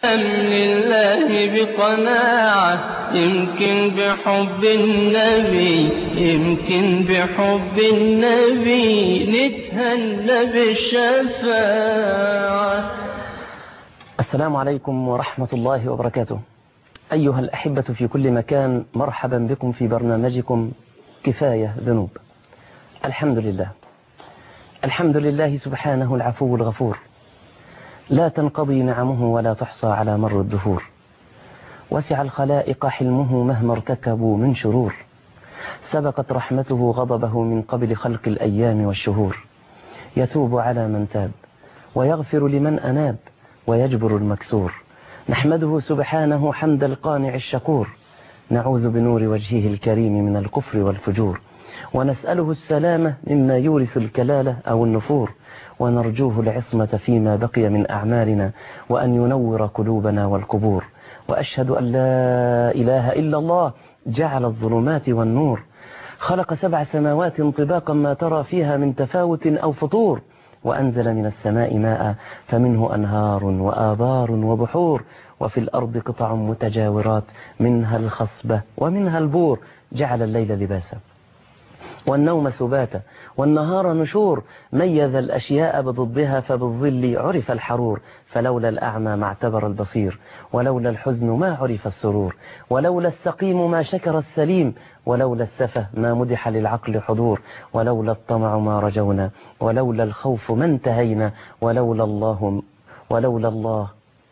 لله بقناعة يمكن بحب النبي يمكن بحب النبي نتهنى بالشفاعة السلام عليكم ورحمة الله وبركاته أيها الأحبة في كل مكان مرحبا بكم في برنامجكم كفاية ذنوب الحمد لله الحمد لله سبحانه العفو الغفور لا تنقضي نعمه ولا تحصى على مر الدهور وسع الخلائق حلمه مهما ارتكبوا من شرور سبقت رحمته غضبه من قبل خلق الأيام والشهور يتوب على من تاب ويغفر لمن أناب ويجبر المكسور نحمده سبحانه حمد القانع الشكور نعوذ بنور وجهه الكريم من الكفر والفجور ونسأله السلامة مما يورث الكلالة أو النفور ونرجوه العصمة فيما بقي من أعمالنا وأن ينور قلوبنا والقبور وأشهد أن لا إله إلا الله جعل الظلمات والنور خلق سبع سماوات طباقا ما ترى فيها من تفاوت أو فطور وأنزل من السماء ماء فمنه أنهار وآبار وبحور وفي الأرض قطع متجاورات منها الخصبة ومنها البور جعل الليل لباسا والنوم سباتا والنهار نشور ميز الأشياء بضدها فبالظل عرف الحرور فلولا الأعمى ما اعتبر البصير ولولا الحزن ما عرف السرور ولولا السقيم ما شكر السليم ولولا السفه ما مدح للعقل حضور ولولا الطمع ما رجونا ولولا الخوف ما انتهينا ولولا الله ولولا الله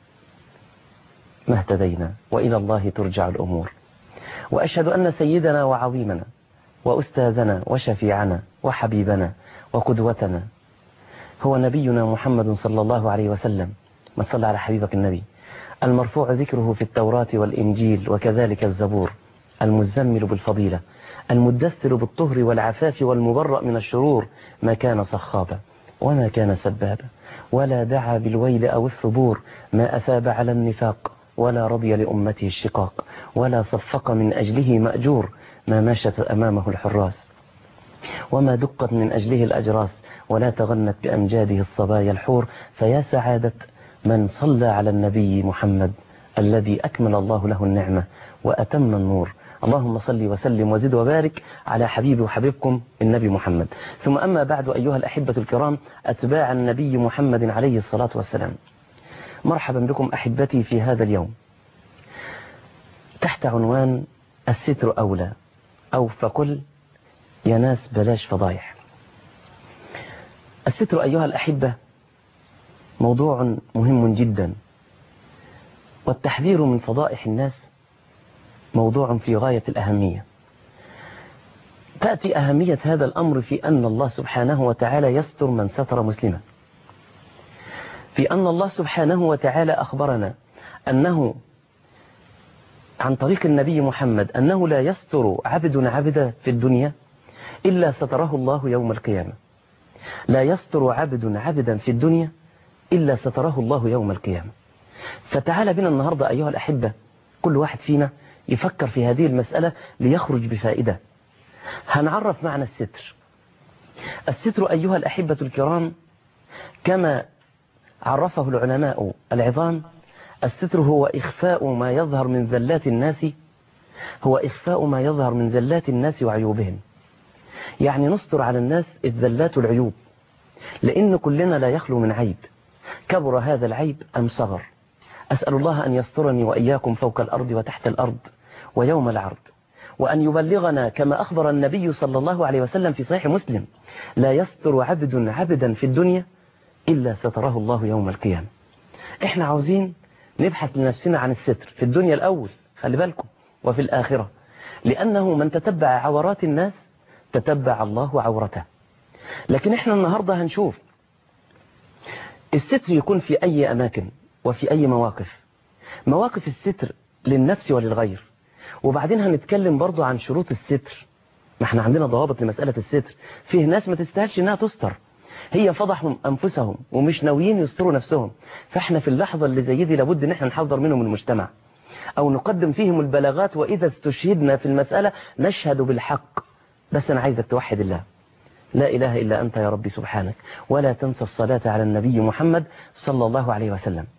ما اهتدينا وإلى الله ترجع الأمور وأشهد أن سيدنا وعظيمنا وأستاذنا وشفيعنا وحبيبنا وقدوتنا هو نبينا محمد صلى الله عليه وسلم من صلى على حبيبك النبي المرفوع ذكره في التوراة والإنجيل وكذلك الزبور المزمل بالفضيلة المدثر بالطهر والعفاف والمبرأ من الشرور ما كان صخابا وما كان سبابا ولا دعا بالويل أو الثبور ما أثاب على النفاق ولا رضي لأمته الشقاق ولا صفق من أجله مأجور ما مشت أمامه الحراس وما دقت من أجله الأجراس ولا تغنت بأمجاده الصبايا الحور فيا سعادة من صلى على النبي محمد الذي أكمل الله له النعمة وأتم النور اللهم صل وسلم وزد وبارك على حبيبي وحبيبكم النبي محمد ثم أما بعد أيها الأحبة الكرام أتباع النبي محمد عليه الصلاة والسلام مرحبا بكم أحبتي في هذا اليوم تحت عنوان الستر أولى أو فقل يا ناس بلاش فضايح الستر أيها الأحبة موضوع مهم جدا والتحذير من فضائح الناس موضوع في غاية الأهمية تأتي أهمية هذا الأمر في أن الله سبحانه وتعالى يستر من ستر مسلما في أن الله سبحانه وتعالى أخبرنا أنه عن طريق النبي محمد أنه لا يستر عبد عبدا في الدنيا إلا ستره الله يوم القيامة لا يستر عبد عبدا في الدنيا إلا ستره الله يوم القيامة فتعال بنا النهاردة أيها الأحبة كل واحد فينا يفكر في هذه المسألة ليخرج بفائدة هنعرف معنى الستر الستر أيها الأحبة الكرام كما عرفه العلماء العظام الستر هو إخفاء ما يظهر من زلات الناس هو إخفاء ما يظهر من زلات الناس وعيوبهم يعني نستر على الناس الزلات والعيوب لأن كلنا لا يخلو من عيب كبر هذا العيب أم صغر أسأل الله أن يسترني وإياكم فوق الأرض وتحت الأرض ويوم العرض وأن يبلغنا كما أخبر النبي صلى الله عليه وسلم في صحيح مسلم لا يستر عبد عبدا في الدنيا إلا ستره الله يوم القيامة إحنا عاوزين نبحث لنفسنا عن الستر في الدنيا الأول خلي بالكم وفي الآخرة لأنه من تتبع عورات الناس تتبع الله عورته لكن احنا النهاردة هنشوف الستر يكون في أي أماكن وفي أي مواقف مواقف الستر للنفس وللغير وبعدين هنتكلم برضو عن شروط الستر ما احنا عندنا ضوابط لمسألة الستر فيه ناس ما تستاهلش انها تستر هي فضحوا أنفسهم ومش ناويين يستروا نفسهم فاحنا في اللحظة اللي زي دي لابد ان احنا نحذر منهم المجتمع أو نقدم فيهم البلاغات وإذا استشهدنا في المسألة نشهد بالحق بس أنا عايزك توحد الله لا إله إلا أنت يا ربي سبحانك ولا تنسى الصلاة على النبي محمد صلى الله عليه وسلم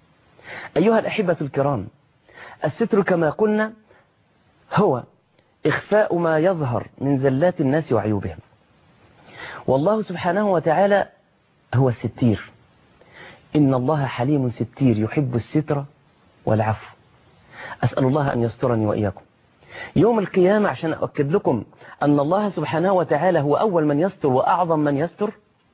أيها الأحبة الكرام الستر كما قلنا هو إخفاء ما يظهر من زلات الناس وعيوبهم والله سبحانه وتعالى هو الستير إن الله حليم ستير يحب الستر والعفو أسأل الله أن يسترني وإياكم يوم القيامة عشان أؤكد لكم أن الله سبحانه وتعالى هو أول من يستر وأعظم من يستر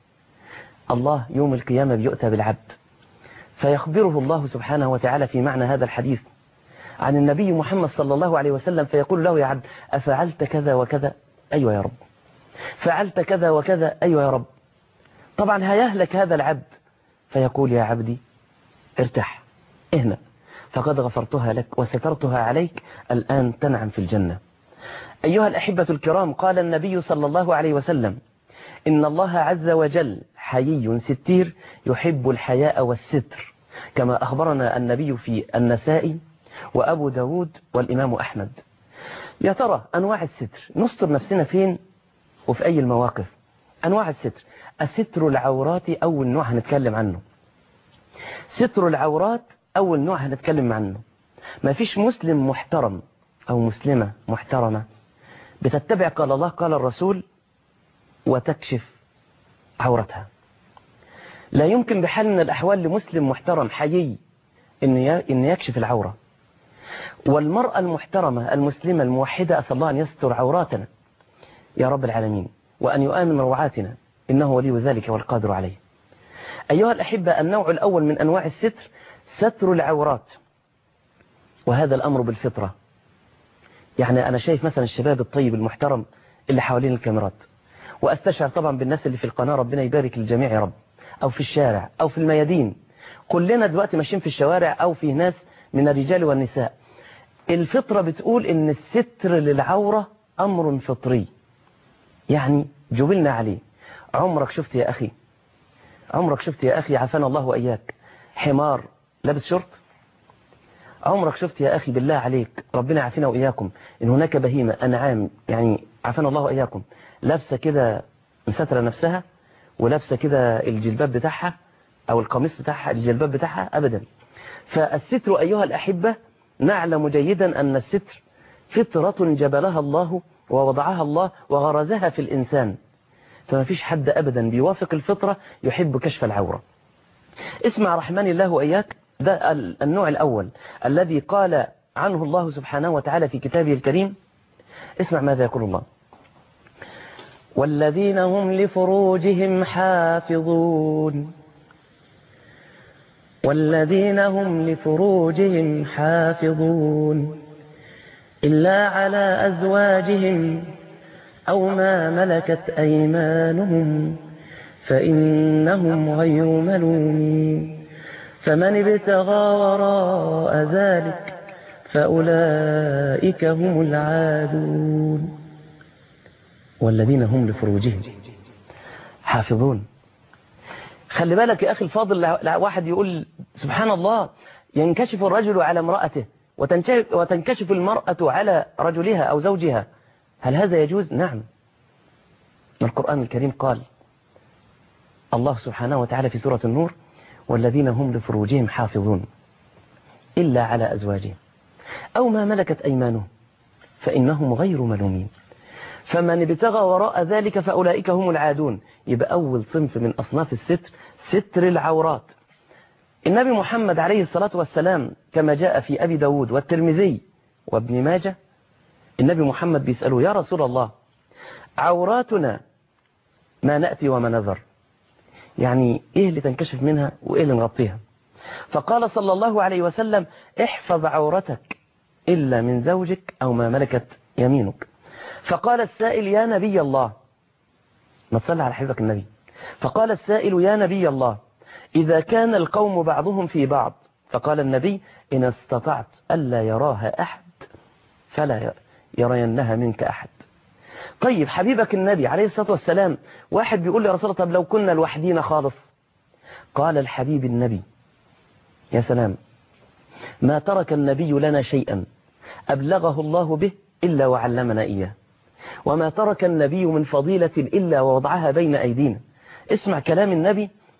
الله يوم القيامة بيؤتى بالعبد فيخبره الله سبحانه وتعالى في معنى هذا الحديث عن النبي محمد صلى الله عليه وسلم فيقول له يا عبد أفعلت كذا وكذا أيوة يا رب فعلت كذا وكذا أيوة يا رب طبعا هيهلك هذا العبد فيقول يا عبدي ارتاح اهنا فقد غفرتها لك وسترتها عليك الآن تنعم في الجنة أيها الأحبة الكرام قال النبي صلى الله عليه وسلم إن الله عز وجل حيي ستير يحب الحياء والستر كما أخبرنا النبي في النساء وأبو داود والإمام أحمد يا ترى أنواع الستر نستر نفسنا فين وفي أي المواقف أنواع الستر الستر العورات أول نوع هنتكلم عنه ستر العورات أول نوع هنتكلم عنه ما فيش مسلم محترم أو مسلمة محترمة بتتبع قال الله قال الرسول وتكشف عورتها لا يمكن بحال من الأحوال لمسلم محترم حيي إن يكشف العورة والمرأة المحترمة المسلمة الموحدة أسأل الله أن يستر عوراتنا يا رب العالمين وأن يؤمن روعاتنا إنه ولي ذلك والقادر عليه أيها الأحبة النوع الأول من أنواع الستر ستر العورات وهذا الأمر بالفطرة يعني أنا شايف مثلا الشباب الطيب المحترم اللي حوالين الكاميرات وأستشعر طبعا بالناس اللي في القناة ربنا يبارك للجميع يا رب أو في الشارع أو في الميادين كلنا دلوقتي ماشيين في الشوارع أو في ناس من الرجال والنساء الفطرة بتقول إن الستر للعورة أمر فطري يعني جبلنا عليه عمرك شفت يا أخي عمرك شفت يا أخي عافانا الله وإياك حمار لابس شرط عمرك شفت يا أخي بالله عليك ربنا عافينا وإياكم إن هناك بهيمة أنعام يعني عافانا الله وإياكم لابسة كده مسترة نفسها ولابسة كده الجلباب بتاعها أو القميص بتاعها الجلباب بتاعها أبدا فالستر أيها الأحبة نعلم جيدا أن الستر فطرة جبلها الله ووضعها الله وغرزها في الإنسان فما فيش حد أبدا بيوافق الفطرة يحب كشف العورة اسمع رحمن الله وإياك ده النوع الأول الذي قال عنه الله سبحانه وتعالى في كتابه الكريم اسمع ماذا يقول الله والذين هم لفروجهم حافظون والذين هم لفروجهم حافظون إلا على أزواجهم أو ما ملكت أيمانهم فإنهم غير ملومين فمن ابتغى وراء ذلك فأولئك هم العادون والذين هم لفروجهم حافظون خلي بالك يا أخي الفاضل واحد يقول سبحان الله ينكشف الرجل على امرأته وتنكشف المرأة على رجلها أو زوجها هل هذا يجوز؟ نعم القرآن الكريم قال الله سبحانه وتعالى في سورة النور والذين هم لفروجهم حافظون إلا على أزواجهم أو ما ملكت أيمانهم فإنهم غير ملومين فمن ابتغى وراء ذلك فأولئك هم العادون يبقى أول صنف من أصناف الستر ستر العورات النبي محمد عليه الصلاة والسلام كما جاء في أبي داود والترمذي وابن ماجه النبي محمد بيسأله يا رسول الله عوراتنا ما نأتي وما نذر يعني إيه اللي تنكشف منها وإيه اللي نغطيها فقال صلى الله عليه وسلم احفظ عورتك إلا من زوجك أو ما ملكت يمينك فقال السائل يا نبي الله ما تصلي على حبيبك النبي فقال السائل يا نبي الله إذا كان القوم بعضهم في بعض فقال النبي إن استطعت ألا يراها أحد فلا يرينها منك أحد طيب حبيبك النبي عليه الصلاة والسلام واحد بيقول لي يا رسول الله طب لو كنا لوحدينا خالص قال الحبيب النبي يا سلام ما ترك النبي لنا شيئا أبلغه الله به إلا وعلمنا إياه وما ترك النبي من فضيلة إلا ووضعها بين أيدينا اسمع كلام النبي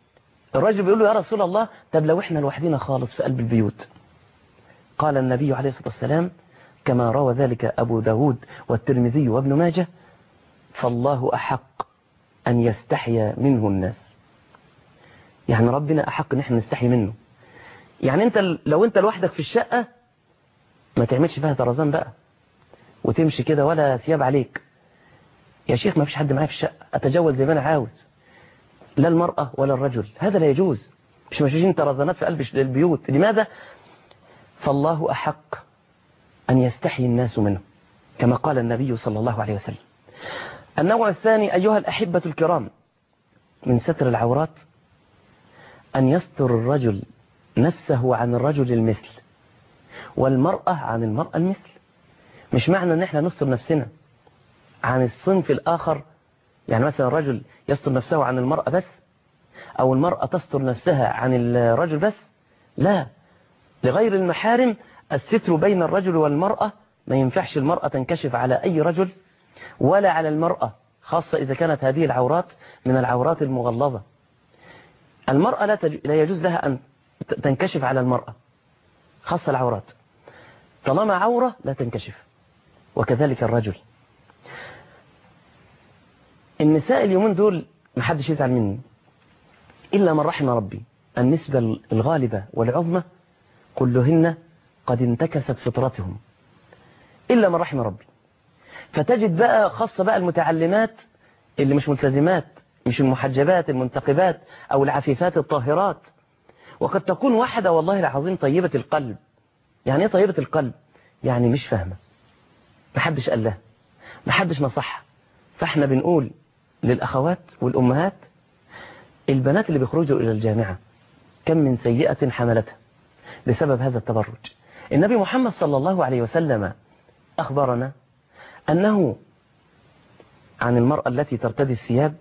الرجل بيقول له يا رسول الله طب لو احنا لوحدنا خالص في قلب البيوت قال النبي عليه الصلاة والسلام كما روى ذلك أبو داود والترمذي وابن ماجه فالله أحق أن يستحيا منه الناس يعني ربنا أحق ان احنا نستحي منه يعني انت لو انت لوحدك في الشقة ما تعملش فيها طرزان بقى وتمشي كده ولا ثياب عليك يا شيخ ما فيش حد معايا في الشقة أتجوز زي ما أنا عاوز لا المرأة ولا الرجل هذا لا يجوز مش ماشيين طرزانات في قلب البيوت لماذا فالله أحق أن يستحي الناس منه كما قال النبي صلى الله عليه وسلم النوع الثاني أيها الأحبة الكرام من ستر العورات أن يستر الرجل نفسه عن الرجل المثل والمرأة عن المرأة المثل مش معنى أن احنا نستر نفسنا عن الصنف الآخر يعني مثلا الرجل يستر نفسه عن المرأة بس أو المرأة تستر نفسها عن الرجل بس لا لغير المحارم الستر بين الرجل والمرأة ما ينفعش المرأة تنكشف على أي رجل ولا على المرأة خاصة إذا كانت هذه العورات من العورات المغلظة المرأة لا, تج... لا يجوز لها أن تنكشف على المرأة خاصة العورات طالما عورة لا تنكشف وكذلك الرجل النساء اليومين دول محدش يزعل مني إلا من رحم ربي النسبة الغالبة والعظمى كلهن قد انتكست فطرتهم إلا من رحم ربي فتجد بقى خاصة بقى المتعلمات اللي مش ملتزمات مش المحجبات المنتقبات أو العفيفات الطاهرات وقد تكون واحدة والله العظيم طيبة القلب يعني ايه طيبة القلب يعني مش فاهمة محدش قال لها محدش نصحها فاحنا بنقول للأخوات والأمهات البنات اللي بيخرجوا إلى الجامعة كم من سيئة حملتها بسبب هذا التبرج النبي محمد صلى الله عليه وسلم أخبرنا أنه عن المرأة التي ترتدي الثياب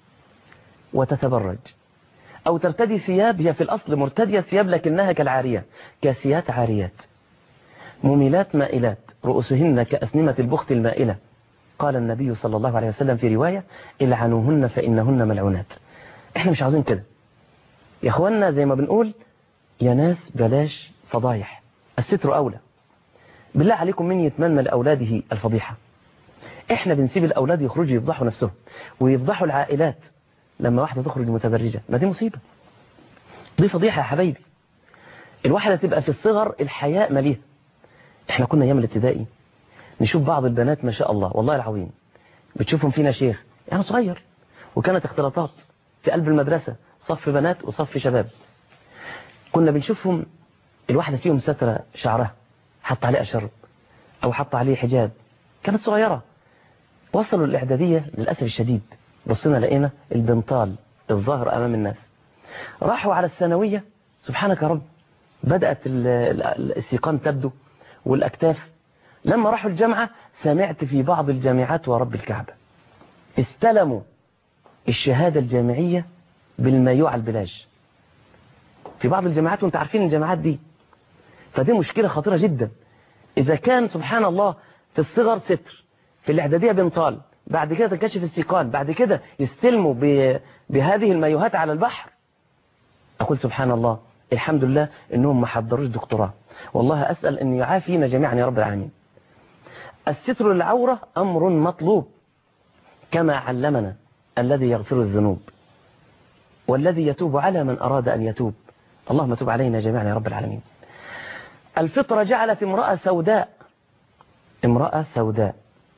وتتبرج أو ترتدي ثياب هي في الأصل مرتدية ثياب لكنها كالعارية كاسيات عاريات مميلات مائلات رؤوسهن كأسنمة البخت المائلة قال النبي صلى الله عليه وسلم في رواية العنوهن فإنهن ملعونات احنا مش عاوزين كده يا اخوانا زي ما بنقول يا ناس بلاش فضايح الستر أولى بالله عليكم من يتمنى لأولاده الفضيحة احنا بنسيب الأولاد يخرجوا يفضحوا نفسهم ويفضحوا العائلات لما واحدة تخرج متبرجة ما دي مصيبة دي فضيحة يا حبايبي الواحدة تبقى في الصغر الحياء مليها احنا كنا ايام الابتدائي نشوف بعض البنات ما شاء الله والله العظيم بتشوفهم فينا شيخ يعني صغير وكانت اختلاطات في قلب المدرسة صف بنات وصف شباب كنا بنشوفهم الواحدة فيهم سترة شعرها حط عليه أشرب أو حط عليه حجاب كانت صغيرة وصلوا الإعدادية للأسف الشديد بصينا لقينا البنطال الظاهر أمام الناس راحوا على الثانوية سبحانك يا رب بدأت السيقان تبدو والأكتاف لما راحوا الجامعة سمعت في بعض الجامعات ورب الكعبة استلموا الشهادة الجامعية بالمايوع على البلاج في بعض الجامعات وانت عارفين الجامعات دي فدي مشكلة خطيرة جدا إذا كان سبحان الله في الصغر ستر في الإعدادية بنطال بعد كده تنكشف السيقان بعد كده يستلموا بهذه المايوهات على البحر أقول سبحان الله الحمد لله إنهم ما حضروش دكتوراه والله أسأل أن يعافينا جميعا يا رب العالمين الستر للعورة أمر مطلوب كما علمنا الذي يغفر الذنوب والذي يتوب على من أراد أن يتوب اللهم تب علينا جميعا يا رب العالمين الفطرة جعلت امرأة سوداء امرأة سوداء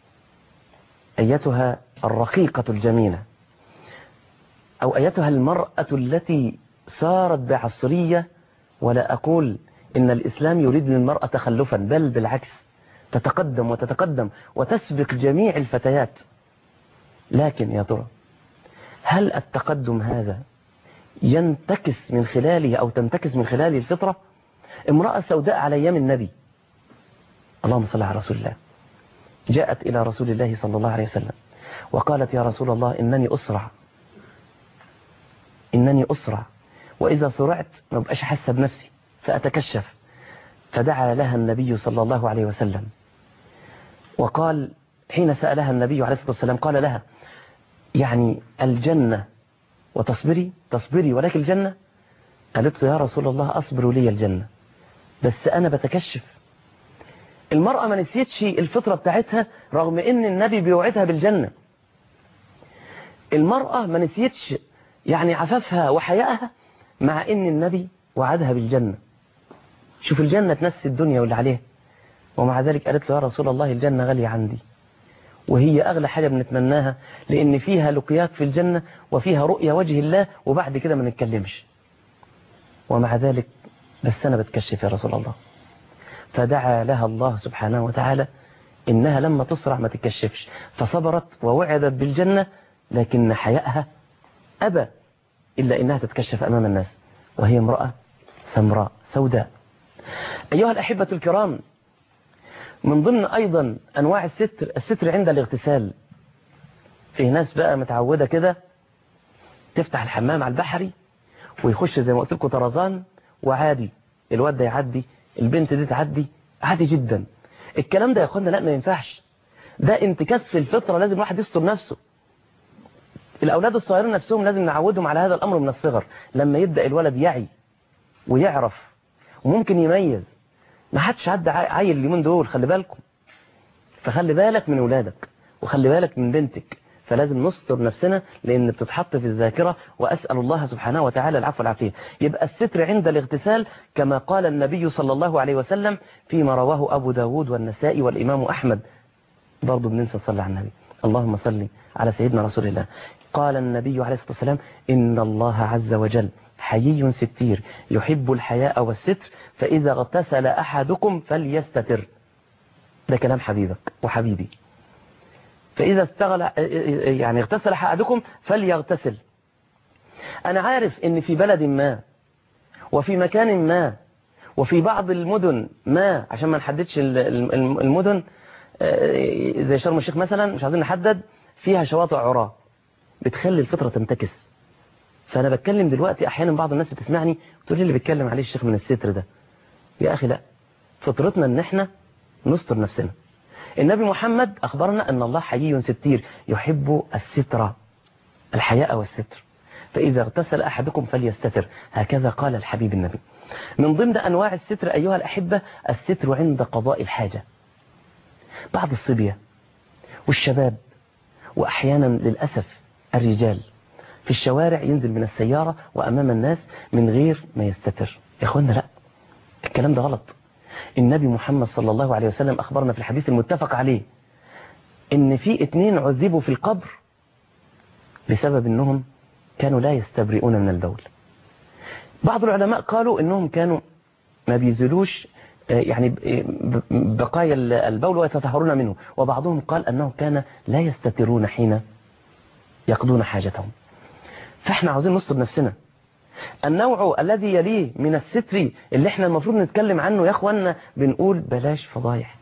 أيتها الرقيقة الجميلة أو أيتها المرأة التي صارت بعصرية ولا أقول إن الإسلام يريد للمرأة تخلفا بل بالعكس تتقدم وتتقدم وتسبق جميع الفتيات لكن يا ترى هل التقدم هذا ينتكس من خلاله أو تنتكس من خلاله الفطرة امرأة سوداء على أيام النبي اللهم صل على رسول الله جاءت إلى رسول الله صلى الله عليه وسلم وقالت يا رسول الله إنني أسرع إنني أسرع وإذا سرعت ما بقاش حاسة بنفسي فأتكشف فدعا لها النبي صلى الله عليه وسلم وقال حين سألها النبي عليه الصلاة والسلام قال لها يعني الجنة وتصبري تصبري ولكن الجنة قالت له يا رسول الله أصبر لي الجنة بس أنا بتكشف المرأة ما نسيتش الفطرة بتاعتها رغم ان النبي بيوعدها بالجنة المرأة ما نسيتش يعني عفافها وحيائها مع ان النبي وعدها بالجنة شوف الجنة تنسي الدنيا واللي عليها ومع ذلك قالت له يا رسول الله الجنة غالية عندي وهي أغلى حاجة بنتمناها لأن فيها لقياك في الجنة وفيها رؤية وجه الله وبعد كده ما نتكلمش ومع ذلك بس أنا بتكشف يا رسول الله فدعا لها الله سبحانه وتعالى إنها لما تصرع ما تتكشفش فصبرت ووعدت بالجنة لكن حيائها أبى إلا إنها تتكشف أمام الناس وهي امرأة سمراء سوداء أيها الأحبة الكرام من ضمن أيضا أنواع الستر الستر عند الاغتسال في ناس بقى متعودة كده تفتح الحمام على البحري ويخش زي ما قلت لكم طرزان وعادي الواد ده يعدي البنت دي تعدي عادي جدا الكلام ده يا اخوانا لا ما ينفعش ده انتكاس في الفطرة لازم الواحد يستر نفسه الأولاد الصغيرين نفسهم لازم نعودهم على هذا الأمر من الصغر لما يبدأ الولد يعي ويعرف وممكن يميز ما حدش عدى عيل اليومين دول خلي بالكم فخلي بالك من ولادك وخلي بالك من بنتك فلازم نستر نفسنا لأن بتتحط في الذاكرة وأسأل الله سبحانه وتعالى العفو والعافية يبقى الستر عند الاغتسال كما قال النبي صلى الله عليه وسلم فيما رواه أبو داود والنسائي والإمام أحمد برضه بننسى صلى على النبي اللهم صل على سيدنا رسول الله قال النبي عليه الصلاة والسلام إن الله عز وجل حيي ستير يحب الحياء والستر فإذا اغتسل أحدكم فليستتر ده كلام حبيبك وحبيبي فإذا استغل يعني اغتسل أحدكم فليغتسل أنا عارف إن في بلد ما وفي مكان ما وفي بعض المدن ما عشان ما نحددش المدن زي شرم الشيخ مثلا مش عايزين نحدد فيها شواطئ عراة بتخلي الفطرة تنتكس فأنا بتكلم دلوقتي أحيانا بعض الناس بتسمعني تقول لي اللي بيتكلم عليه الشيخ من الستر ده يا أخي لا فطرتنا إن إحنا نستر نفسنا النبي محمد أخبرنا أن الله حيي ستير يحب الستر الحياء والستر فإذا اغتسل أحدكم فليستتر هكذا قال الحبيب النبي من ضمن أنواع الستر أيها الأحبة الستر عند قضاء الحاجة بعض الصبية والشباب وأحيانا للأسف الرجال في الشوارع ينزل من السيارة وأمام الناس من غير ما يستتر يا أخوانا لا الكلام ده غلط النبي محمد صلى الله عليه وسلم أخبرنا في الحديث المتفق عليه إن في اتنين عذبوا في القبر بسبب أنهم كانوا لا يستبرئون من البول بعض العلماء قالوا أنهم كانوا ما بيزلوش يعني بقايا البول ويتطهرون منه وبعضهم قال أنه كان لا يستترون حين يقضون حاجتهم فاحنا عاوزين نستر نفسنا النوع الذي يليه من الستر اللي احنا المفروض نتكلم عنه يا اخوانا بنقول بلاش فضايح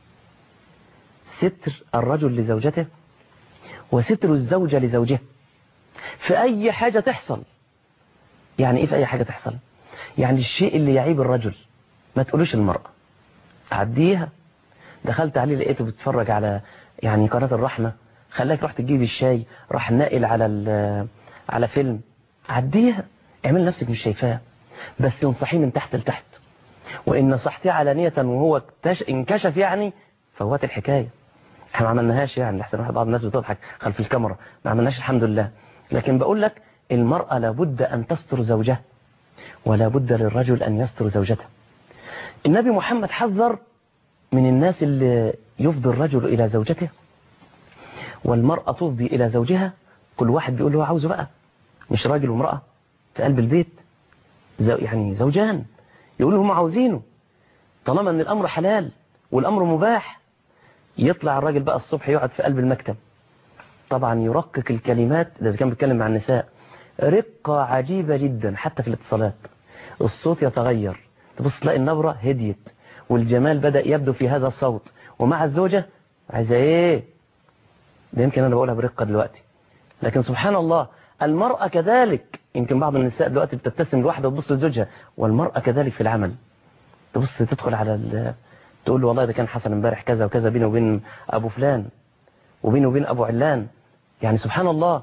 ستر الرجل لزوجته وستر الزوجة لزوجها في اي حاجة تحصل يعني ايه في اي حاجة تحصل يعني الشيء اللي يعيب الرجل ما تقولوش المرأة عديها دخلت عليه لقيته بتتفرج على يعني قناة الرحمة خلاك رحت تجيب الشاي راح ناقل على على فيلم عديها اعمل نفسك مش شايفاها بس انصحيه من تحت لتحت وان نصحتيه علانية وهو انكشف يعني فوات الحكاية احنا ما عملناهاش يعني لحسن واحد بعض الناس بتضحك خلف الكاميرا ما عملناش الحمد لله لكن بقول لك المرأة لابد أن تستر زوجها ولا بد للرجل أن يستر زوجته النبي محمد حذر من الناس اللي يفضي الرجل إلى زوجته والمرأة تفضي إلى زوجها كل واحد بيقول له عاوزه بقى مش راجل وامرأة في قلب البيت زو يعني زوجان يقولوا هم عاوزينه طالما ان الامر حلال والامر مباح يطلع الراجل بقى الصبح يقعد في قلب المكتب طبعا يرقق الكلمات ده إذا كان بيتكلم مع النساء رقة عجيبة جدا حتى في الاتصالات الصوت يتغير تبص تلاقي النبرة هديت والجمال بدأ يبدو في هذا الصوت ومع الزوجة عايزة ايه ده يمكن انا بقولها برقة دلوقتي لكن سبحان الله المرأة كذلك يمكن بعض النساء دلوقتي بتبتسم لوحدها وتبص لزوجها والمرأة كذلك في العمل تبص تدخل على ال... تقول له والله ده كان حصل امبارح كذا وكذا بيني وبين ابو فلان وبيني وبين ابو علان يعني سبحان الله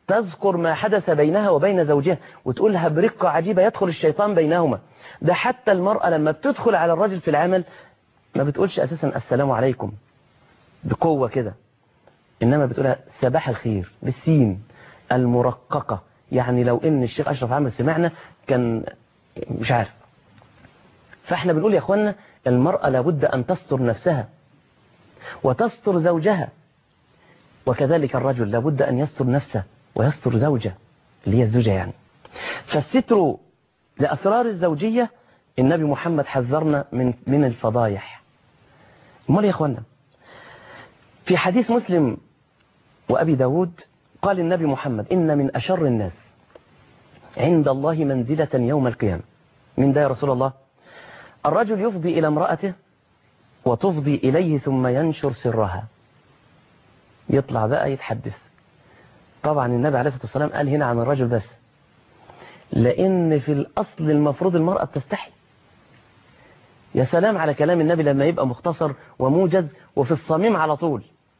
تذكر ما حدث بينها وبين زوجها وتقولها برقة عجيبة يدخل الشيطان بينهما ده حتى المرأة لما بتدخل على الرجل في العمل ما بتقولش أساسا السلام عليكم بقوة كده إنما بتقولها صباح الخير بالسين المرققة يعني لو إن الشيخ أشرف عامر سمعنا كان مش عارف فإحنا بنقول يا أخوانا المرأة لابد أن تستر نفسها وتستر زوجها وكذلك الرجل لابد أن يستر نفسه ويستر زوجه اللي هي الزوجة يعني فالستر لأسرار الزوجية النبي محمد حذرنا من من الفضايح امال يا اخوانا في حديث مسلم وأبي داود قال النبي محمد إن من أشر الناس عند الله منزلة يوم القيامة من ده يا رسول الله الرجل يفضي إلى امرأته وتفضي إليه ثم ينشر سرها يطلع بقى يتحدث طبعا النبي عليه الصلاة والسلام قال هنا عن الرجل بس لأن في الأصل المفروض المرأة بتستحي يا سلام على كلام النبي لما يبقى مختصر وموجز وفي الصميم على طول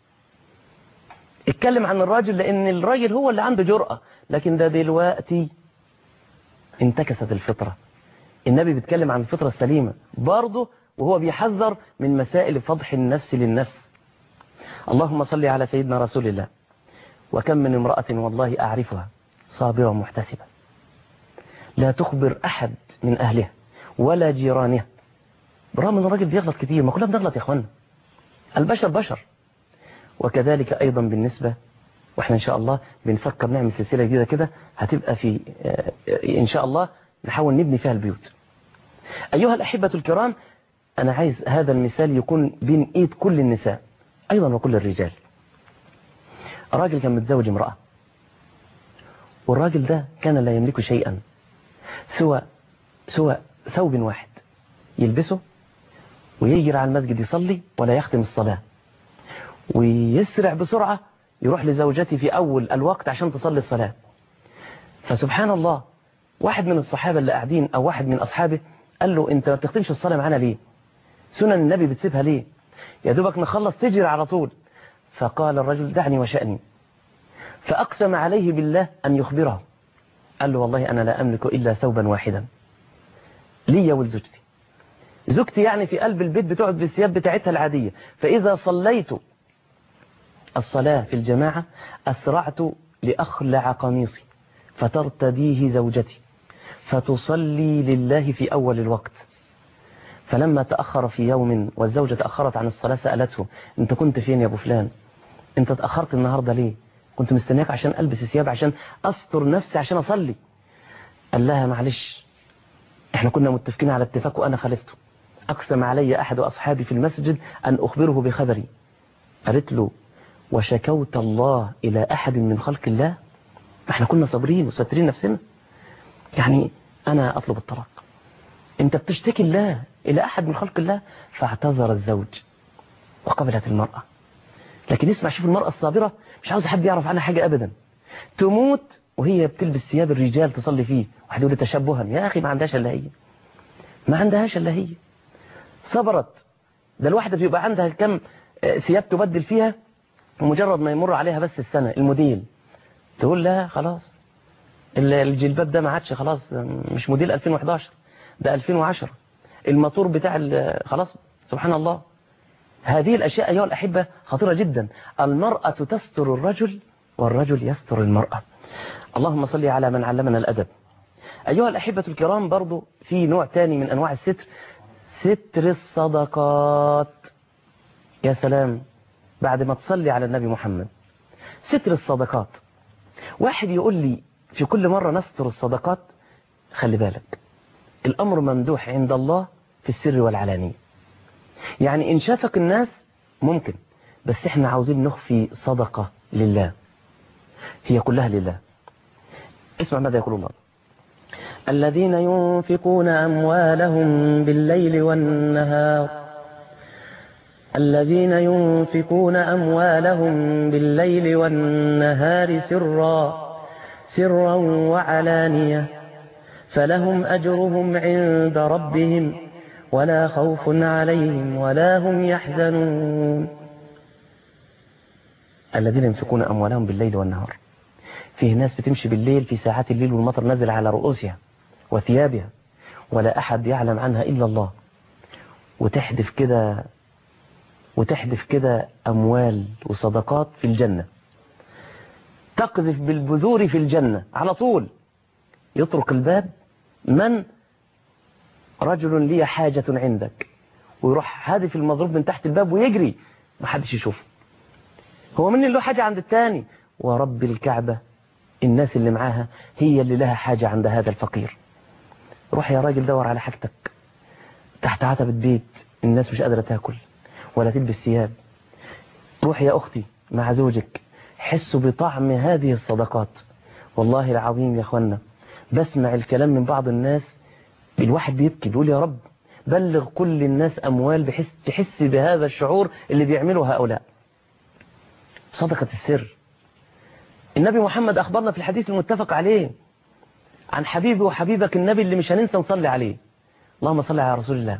اتكلم عن الراجل لأن الراجل هو اللي عنده جرأة لكن ده دلوقتي انتكست الفطرة النبي بيتكلم عن الفطرة السليمة برضه وهو بيحذر من مسائل فضح النفس للنفس اللهم صل على سيدنا رسول الله وكم من امرأة والله أعرفها صابرة محتسبة لا تخبر أحد من أهلها ولا جيرانها برغم أن الراجل بيغلط كتير ما كلنا بنغلط يا أخوانا البشر بشر وكذلك أيضا بالنسبة وإحنا إن شاء الله بنفكر نعمل سلسلة جديدة كده هتبقى في إن شاء الله نحاول نبني فيها البيوت أيها الأحبة الكرام أنا عايز هذا المثال يكون بين إيد كل النساء أيضا وكل الرجال راجل كان متزوج امرأة والراجل ده كان لا يملك شيئا سوى سوى ثوب واحد يلبسه ويجري على المسجد يصلي ولا يختم الصلاة ويسرع بسرعة يروح لزوجته في أول الوقت عشان تصلي الصلاة فسبحان الله واحد من الصحابة اللي قاعدين أو واحد من أصحابه قال له أنت ما بتختمش الصلاة معانا ليه سنن النبي بتسيبها ليه يا دوبك نخلص تجري على طول فقال الرجل دعني وشأني فأقسم عليه بالله أن يخبره قال له والله أنا لا أملك إلا ثوبا واحدا لي ولزوجتي زوجتي يعني في قلب البيت بتقعد بالثياب بتاعتها العادية فإذا صليت الصلاة في الجماعة أسرعت لأخلع قميصي فترتديه زوجتي فتصلي لله في أول الوقت فلما تأخر في يوم والزوجة تأخرت عن الصلاة سألته أنت كنت فين يا أبو فلان أنت تأخرت النهاردة ليه كنت مستنياك عشان ألبس ثياب عشان أستر نفسي عشان أصلي قال لها معلش احنا كنا متفقين على اتفاق وأنا خالفته أقسم علي أحد أصحابي في المسجد أن أخبره بخبري قالت له وشكوت الله إلى أحد من خلق الله احنا كنا صابرين وسترين نفسنا يعني أنا أطلب الطلاق أنت بتشتكي الله إلى أحد من خلق الله فاعتذر الزوج وقبلت المرأة لكن اسمع شوف المرأة الصابرة مش عاوز حد يعرف عنها حاجة أبدا تموت وهي بتلبس ثياب الرجال تصلي فيه واحد يقول تشبها يا أخي ما عندهاش إلا هي ما عندهاش إلا هي صبرت ده الواحدة بيبقى عندها كم ثياب تبدل فيها ومجرد ما يمر عليها بس السنة الموديل تقول لها خلاص الجلباب ده ما عادش خلاص مش موديل 2011 ده 2010 الموتور بتاع خلاص سبحان الله هذه الأشياء أيها الأحبة خطيرة جدا المرأة تستر الرجل والرجل يستر المرأة اللهم صل على من علمنا الأدب أيها الأحبة الكرام برضو في نوع تاني من أنواع الستر ستر الصدقات يا سلام بعد ما تصلي على النبي محمد ستر الصدقات واحد يقول لي في كل مرة نستر الصدقات خلي بالك الأمر ممدوح عند الله في السر والعلانية يعني إن شافك الناس ممكن بس احنا عاوزين نخفي صدقة لله هي كلها لله اسمع ماذا يقول الله الذين ينفقون أموالهم بالليل والنهار الذين ينفقون أموالهم بالليل والنهار سرا سرا وعلانية فلهم أجرهم عند ربهم ولا خوف عليهم ولا هم يحزنون الذين ينفقون أموالهم بالليل والنهار فيه ناس بتمشي بالليل في ساعات الليل والمطر نازل على رؤوسها وثيابها ولا أحد يعلم عنها إلا الله وتحدف كده وتحدف كده أموال وصدقات في الجنة تقذف بالبذور في الجنة على طول يطرق الباب من رجل لي حاجة عندك ويروح هادف المضروب من تحت الباب ويجري ما حدش يشوفه هو من اللي له حاجة عند التاني ورب الكعبة الناس اللي معاها هي اللي لها حاجة عند هذا الفقير روح يا راجل دور على حاجتك تحت عتبة بيت الناس مش قادرة تاكل ولا تلبس ثياب روح يا أختي مع زوجك حسوا بطعم هذه الصدقات والله العظيم يا أخوانا بسمع الكلام من بعض الناس الواحد بيبكي بيقول يا رب بلغ كل الناس أموال بحيث تحس بهذا الشعور اللي بيعمله هؤلاء صدقة السر النبي محمد أخبرنا في الحديث المتفق عليه عن حبيبي وحبيبك النبي اللي مش هننسى نصلي عليه اللهم صل على رسول الله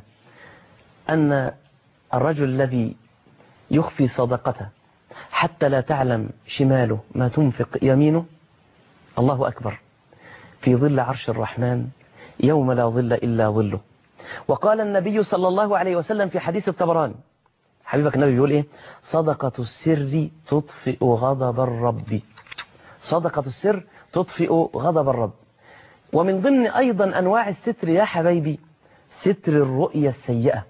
أن الرجل الذي يخفي صدقته حتى لا تعلم شماله ما تنفق يمينه الله أكبر في ظل عرش الرحمن يوم لا ظل إلا ظله وقال النبي صلى الله عليه وسلم في حديث الطبراني حبيبك النبي بيقول إيه صدقة السر تطفئ غضب الرب صدقة السر تطفئ غضب الرب ومن ضمن أيضا أنواع الستر يا حبايبي ستر الرؤية السيئة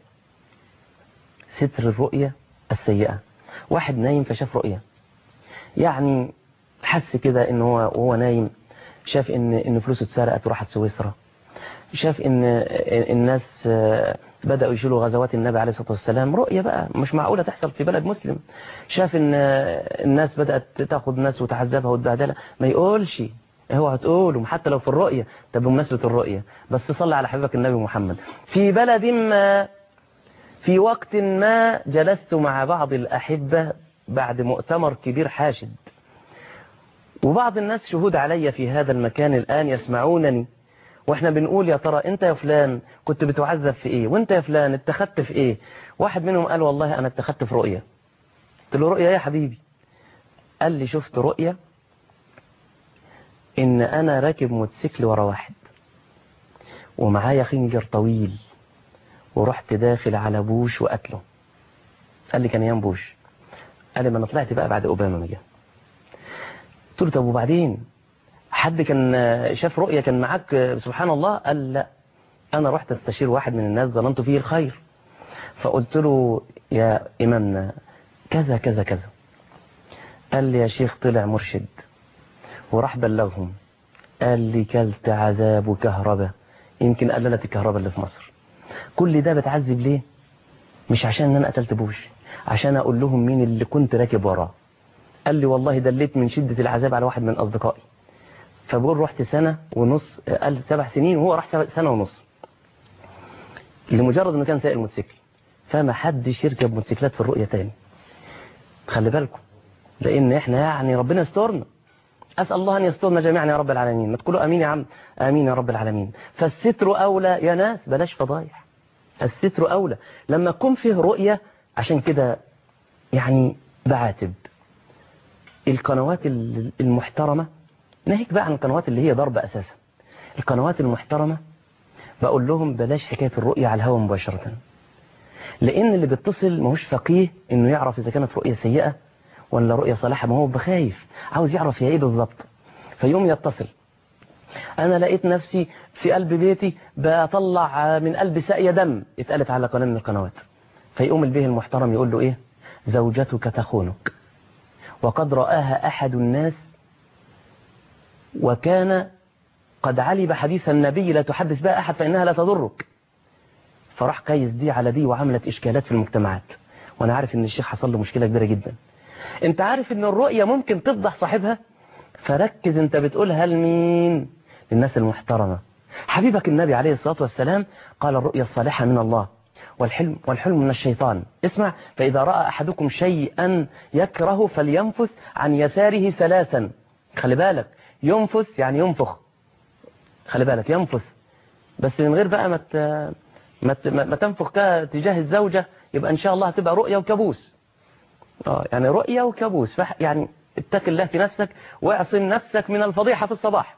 ستر الرؤية السيئة واحد نايم فشاف رؤية يعني حس كده ان هو وهو نايم شاف ان ان فلوسه اتسرقت وراحت سويسرا شاف ان الناس بدأوا يشيلوا غزوات النبي عليه الصلاة والسلام رؤية بقى مش معقولة تحصل في بلد مسلم شاف ان الناس بدأت تاخد ناس وتعذبها وتبهدلها ما يقولش اوعى تقولوا حتى لو في الرؤية طب بمناسبة الرؤية بس صلي على حبيبك النبي محمد في بلد ما في وقت ما جلست مع بعض الأحبة بعد مؤتمر كبير حاشد وبعض الناس شهود علي في هذا المكان الآن يسمعونني واحنا بنقول يا ترى انت يا فلان كنت بتعذب في ايه وانت يا فلان اتخذت في ايه واحد منهم قال والله انا اتخذت في رؤية قلت له رؤية يا حبيبي قال لي شفت رؤية ان انا راكب موتوسيكل ورا واحد ومعايا خنجر طويل ورحت داخل على بوش وقتله قال لي كان ايام بوش قال لي ما انا طلعت بقى بعد اوباما ما جه قلت له طب وبعدين حد كان شاف رؤية كان معاك سبحان الله قال لا انا رحت استشير واحد من الناس ظننت فيه الخير فقلت له يا امامنا كذا كذا كذا قال لي يا شيخ طلع مرشد وراح بلغهم قال لي كلت عذاب وكهرباء يمكن قللت الكهرباء اللي في مصر كل ده بتعذب ليه مش عشان ان انا قتلت بوش عشان اقول لهم مين اللي كنت راكب وراه قال لي والله دليت من شدة العذاب على واحد من اصدقائي فبقول رحت سنة ونص قال سبع سنين وهو راح سنة ونص لمجرد انه كان سائق الموتوسيكل فما حدش يركب موتوسيكلات في الرؤية تاني خلي بالكم لان احنا يعني ربنا يسترنا أسأل الله أن يسترنا جميعا يا رب العالمين ما تقولوا أمين يا عم آمين يا رب العالمين فالستر أولى يا ناس بلاش فضايح الستر أولى لما يكون فيه رؤية عشان كده يعني بعاتب القنوات المحترمة ناهيك بقى عن القنوات اللي هي ضرب أساسا القنوات المحترمة بقول لهم بلاش حكاية الرؤية على الهواء مباشرة لأن اللي بيتصل ماهوش فقيه إنه يعرف إذا كانت رؤية سيئة ولا رؤية صالحة ما هو بخايف عاوز يعرف هي ايه بالظبط فيوم يتصل انا لقيت نفسي في قلب بيتي بطلع من قلب ساقية دم اتقالت على قناة من القنوات فيقوم البيه المحترم يقول له ايه زوجتك تخونك وقد رآها احد الناس وكان قد علم حديث النبي لا تحدث بها احد فانها لا تضرك فراح قيس دي على دي وعملت اشكالات في المجتمعات وانا عارف ان الشيخ حصل له مشكلة كبيرة جدا انت عارف ان الرؤية ممكن تفضح صاحبها فركز انت بتقولها لمين للناس المحترمة حبيبك النبي عليه الصلاة والسلام قال الرؤيا الصالحة من الله والحلم والحلم من الشيطان اسمع فإذا رأى أحدكم شيئا يكره فلينفث عن يساره ثلاثا خلي بالك ينفث يعني ينفخ خلي بالك ينفث بس من غير بقى ما ما تنفخ تجاه الزوجة يبقى إن شاء الله هتبقى رؤية وكابوس اه يعني رؤية وكابوس فح يعني اتق الله في نفسك واعصم نفسك من الفضيحة في الصباح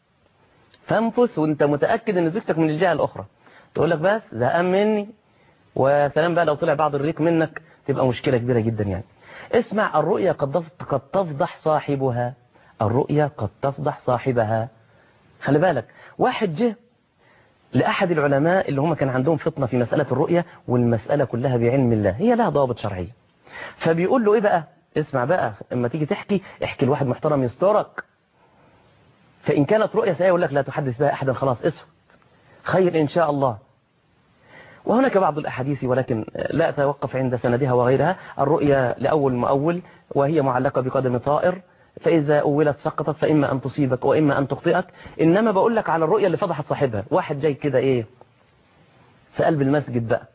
فانفث وانت متأكد ان زوجتك من الجهة الأخرى تقول لك بس زهقان مني وسلام بقى لو طلع بعض الريق منك تبقى مشكلة كبيرة جدا يعني اسمع الرؤيا قد تف- قد تفضح صاحبها الرؤيا قد تفضح صاحبها خلي بالك واحد جه لأحد العلماء اللي هم كان عندهم فطنة في مسألة الرؤية والمسألة كلها بعلم الله هي لها ضوابط شرعية فبيقول له إيه بقى اسمع بقى اما تيجي تحكي احكي لواحد محترم يسترك فإن كانت رؤية سيئة يقول لك لا تحدث بها أحدا خلاص اسكت خير إن شاء الله وهناك بعض الأحاديث ولكن لا أتوقف عند سندها وغيرها الرؤيا لأول مؤول وهي معلقة بقدم طائر فإذا أولت سقطت فإما أن تصيبك وإما أن تخطئك إنما بقول لك على الرؤيا اللي فضحت صاحبها واحد جاي كده إيه في قلب المسجد بقى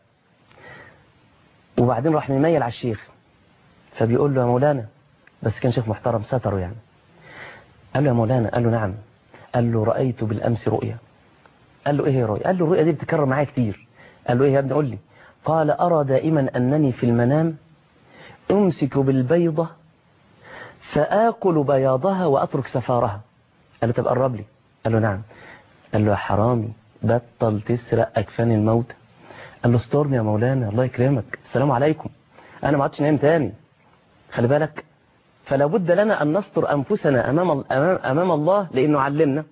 وبعدين راح مميل على الشيخ فبيقول له يا مولانا بس كان شيخ محترم ستره يعني قال له يا مولانا قال له نعم قال له رأيت بالأمس رؤيا قال له ايه هي الرؤيا قال له الرؤيا دي بتكرر معايا كتير قال له ايه يا ابني قول لي قال أرى دائما أنني في المنام أمسك بالبيضة فآكل بياضها وأترك سفارها قال له طب قرب لي قال له نعم قال له يا حرامي بطل تسرق أكفان الموت قال له استرني يا مولانا الله يكرمك السلام عليكم أنا ما عدتش نايم تاني خلي بالك فلا بد لنا أن نستر أنفسنا أمام, أمام, أمام الله لأنه علمنا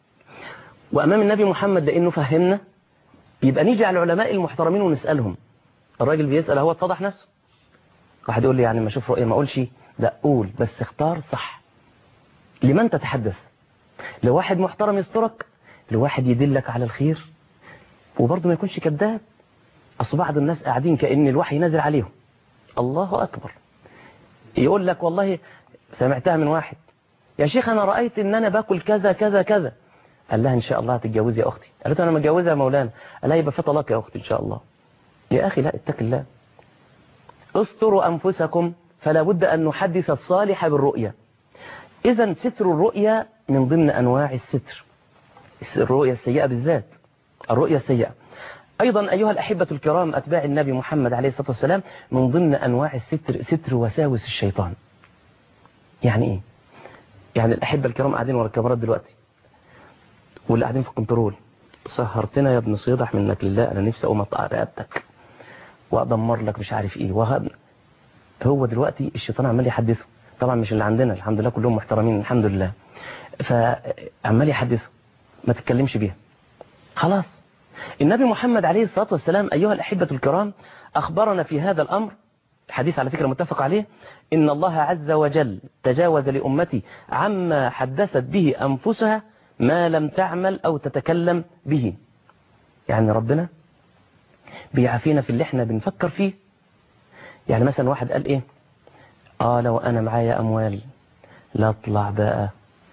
وأمام النبي محمد لأنه فهمنا يبقى نيجي على العلماء المحترمين ونسألهم الراجل بيسأل هو اتضح نفسه واحد يقول لي يعني ما اشوف رؤية ما اقولش لا قول بس اختار صح لمن تتحدث لواحد محترم يسترك لواحد يدلك على الخير وبرضه ما يكونش كذاب اصل بعض الناس قاعدين كأن الوحي نازل عليهم الله أكبر يقول لك والله سمعتها من واحد يا شيخ أنا رأيت إن أنا باكل كذا كذا كذا قال لها إن شاء الله هتتجوزي يا أختي قالت له أنا متجوزة يا مولانا قال لها يبقى في طلاق يا أختي إن شاء الله يا أخي لا اتق الله استروا أنفسكم فلا بد أن نحدث الصالح بالرؤيا إذا ستر الرؤيا من ضمن أنواع الستر الرؤيا السيئة بالذات الرؤيا السيئة أيضا أيها الأحبة الكرام أتباع النبي محمد عليه الصلاة والسلام من ضمن أنواع الستر ستر وساوس الشيطان يعني إيه؟ يعني الأحبة الكرام قاعدين ورا الكاميرات دلوقتي واللي قاعدين في الكنترول سهرتنا يا ابن صيدح منك لله أنا نفسي أقوم أقطع رقبتك وأدمر لك مش عارف إيه وهب هو دلوقتي الشيطان عمال يحدثه طبعا مش اللي عندنا الحمد لله كلهم محترمين الحمد لله فعمال يحدثه ما تتكلمش بيها خلاص النبي محمد عليه الصلاة والسلام أيها الأحبة الكرام أخبرنا في هذا الأمر حديث على فكرة متفق عليه إن الله عز وجل تجاوز لأمتي عما حدثت به أنفسها ما لم تعمل أو تتكلم به يعني ربنا بيعافينا في اللي احنا بنفكر فيه يعني مثلا واحد قال ايه اه لو انا معايا اموال لا اطلع بقى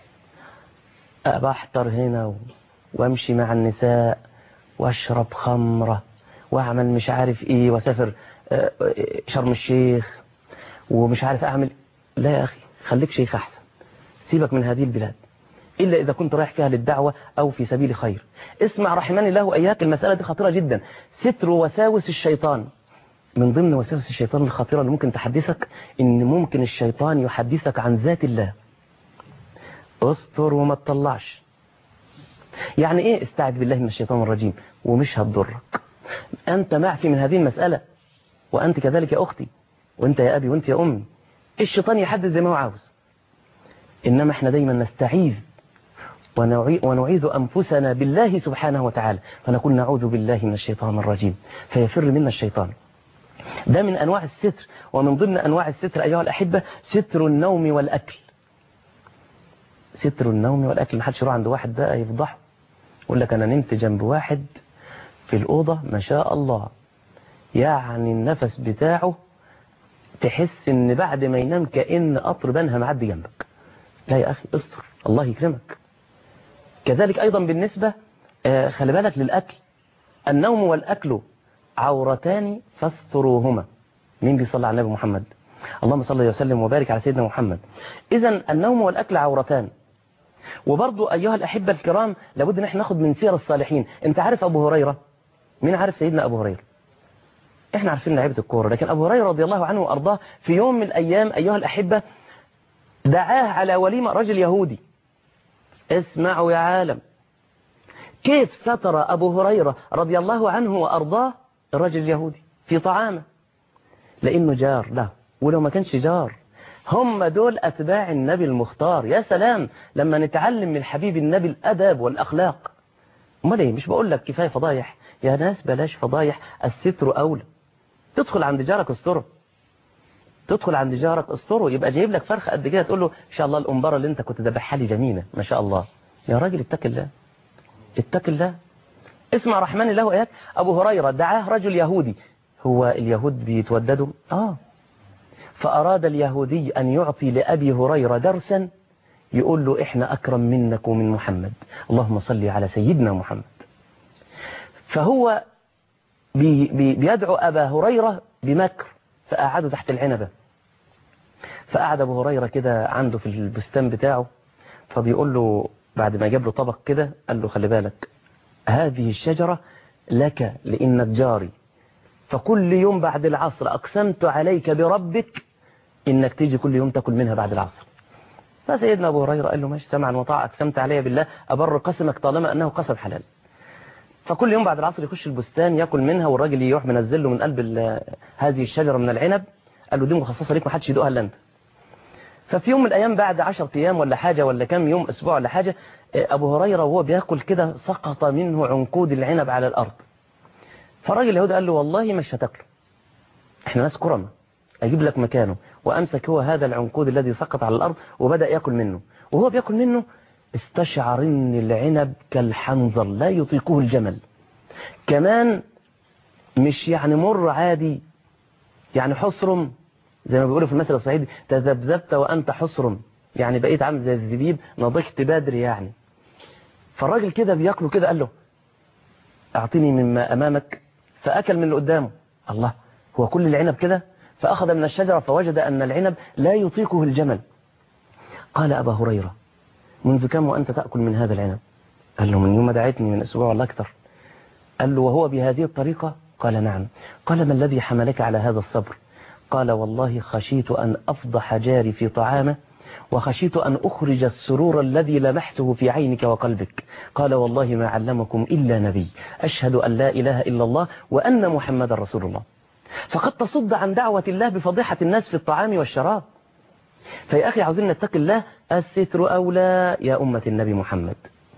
بحتر هنا و... وامشي مع النساء واشرب خمرة واعمل مش عارف ايه واسافر شرم الشيخ ومش عارف اعمل لا يا اخي خليك شيخ احسن سيبك من هذه البلاد إلا إذا كنت رايح فيها للدعوة أو في سبيل خير اسمع رحمني الله وإياك المسألة دي خطيرة جدا ستر وساوس الشيطان من ضمن وساوس الشيطان الخطيرة اللي ممكن تحدثك إن ممكن الشيطان يحدثك عن ذات الله استر وما تطلعش يعني إيه استعد بالله من الشيطان الرجيم ومش هتضرك أنت معفي من هذه المسألة وأنت كذلك يا أختي وأنت يا أبي وأنت يا أمي الشيطان يحدث زي ما هو عاوز إنما إحنا دايما نستعيذ ونعيذ أنفسنا بالله سبحانه وتعالى فنقول نعوذ بالله من الشيطان الرجيم فيفر منا الشيطان ده من أنواع الستر ومن ضمن أنواع الستر أيها الأحبة ستر النوم والأكل ستر النوم والأكل ما حدش يروح عند واحد بقى يفضحه يقول لك أنا نمت جنب واحد في الأوضة ما شاء الله يعني النفس بتاعه تحس ان بعد ما ينام كأن قطر بنها معدي جنبك لا يا أخي استر الله يكرمك كذلك أيضا بالنسبة آه خلي بالك للأكل النوم والأكل عورتان فاستروهما مين بيصلي على النبي محمد اللهم صل وسلم وبارك على سيدنا محمد إذا النوم والأكل عورتان وبرضو أيها الأحبة الكرام لابد ان احنا ناخد من سير الصالحين انت عارف أبو هريرة مين عارف سيدنا أبو هريرة احنا عارفين لعيبة الكورة لكن أبو هريرة رضي الله عنه وأرضاه في يوم من الأيام أيها الأحبة دعاه على وليمة رجل يهودي اسمعوا يا عالم كيف ستر أبو هريرة رضي الله عنه وأرضاه الرجل اليهودي في طعامه لأنه جار له ولو ما كانش جار هم دول أتباع النبي المختار يا سلام لما نتعلم من حبيب النبي الأدب والأخلاق امال ايه مش بقول لك كفاية فضايح يا ناس بلاش فضايح الستر أولى تدخل عند جارك استره تدخل عند جارك استره يبقى جايب لك فرخ قد كده تقول له ان شاء الله القنبره اللي انت كنت ذبحها لي جميله ما شاء الله يا راجل اتق الله اتق الله اسمع رحمن الله واياك ابو هريره دعاه رجل يهودي هو اليهود بيتوددوا اه فاراد اليهودي ان يعطي لابي هريره درسا يقول له احنا اكرم منك ومن محمد اللهم صل على سيدنا محمد فهو بي بي بيدعو ابا هريره بمكر فقعده تحت العنبه فقعد ابو هريره كده عنده في البستان بتاعه فبيقول له بعد ما جاب له طبق كده قال له خلي بالك هذه الشجرة لك لإنك جاري فكل يوم بعد العصر أقسمت عليك بربك إنك تيجي كل يوم تاكل منها بعد العصر فسيدنا أبو هريرة قال له ماشي سمعا وطاعة أقسمت علي بالله أبر قسمك طالما أنه قسم حلال فكل يوم بعد العصر يخش البستان ياكل منها والراجل يروح منزل له من قلب هذه الشجرة من العنب قال له دي مخصصة ليك ما حدش يدوقها الا انت ففي يوم من الأيام بعد عشر أيام ولا حاجة ولا كم يوم أسبوع ولا حاجة أبو هريرة وهو بياكل كده سقط منه عنقود العنب على الأرض فالراجل اليهودي قال له والله مش هتاكله احنا ناس كرمة أجيب لك مكانه وأمسك هو هذا العنقود الذي سقط على الأرض وبدأ يأكل منه وهو بيأكل منه استشعر ان العنب كالحنظل لا يطيقه الجمل كمان مش يعني مر عادي يعني حصرم زي ما بيقولوا في المثل الصعيدي تذبذبت وأنت حصرم يعني بقيت عامل زي الزبيب نضجت بدري يعني فالراجل كده بياكله كده قال له اعطني مما أمامك فأكل من اللي قدامه الله هو كل العنب كده فأخذ من الشجرة فوجد أن العنب لا يطيقه الجمل قال أبا هريرة منذ كم وأنت تأكل من هذا العنب قال له من يوم ما دعيتني من أسبوع ولا أكثر قال له وهو بهذه الطريقة قال نعم قال ما الذي حملك على هذا الصبر قال والله خشيت أن أفضح جاري في طعامه وخشيت أن أخرج السرور الذي لمحته في عينك وقلبك قال والله ما علمكم إلا نبي أشهد أن لا إله إلا الله وأن محمد رسول الله فقد تصد عن دعوة الله بفضيحة الناس في الطعام والشراب فيا أخي عاوزين نتقي الله الستر أولى يا أمة النبي محمد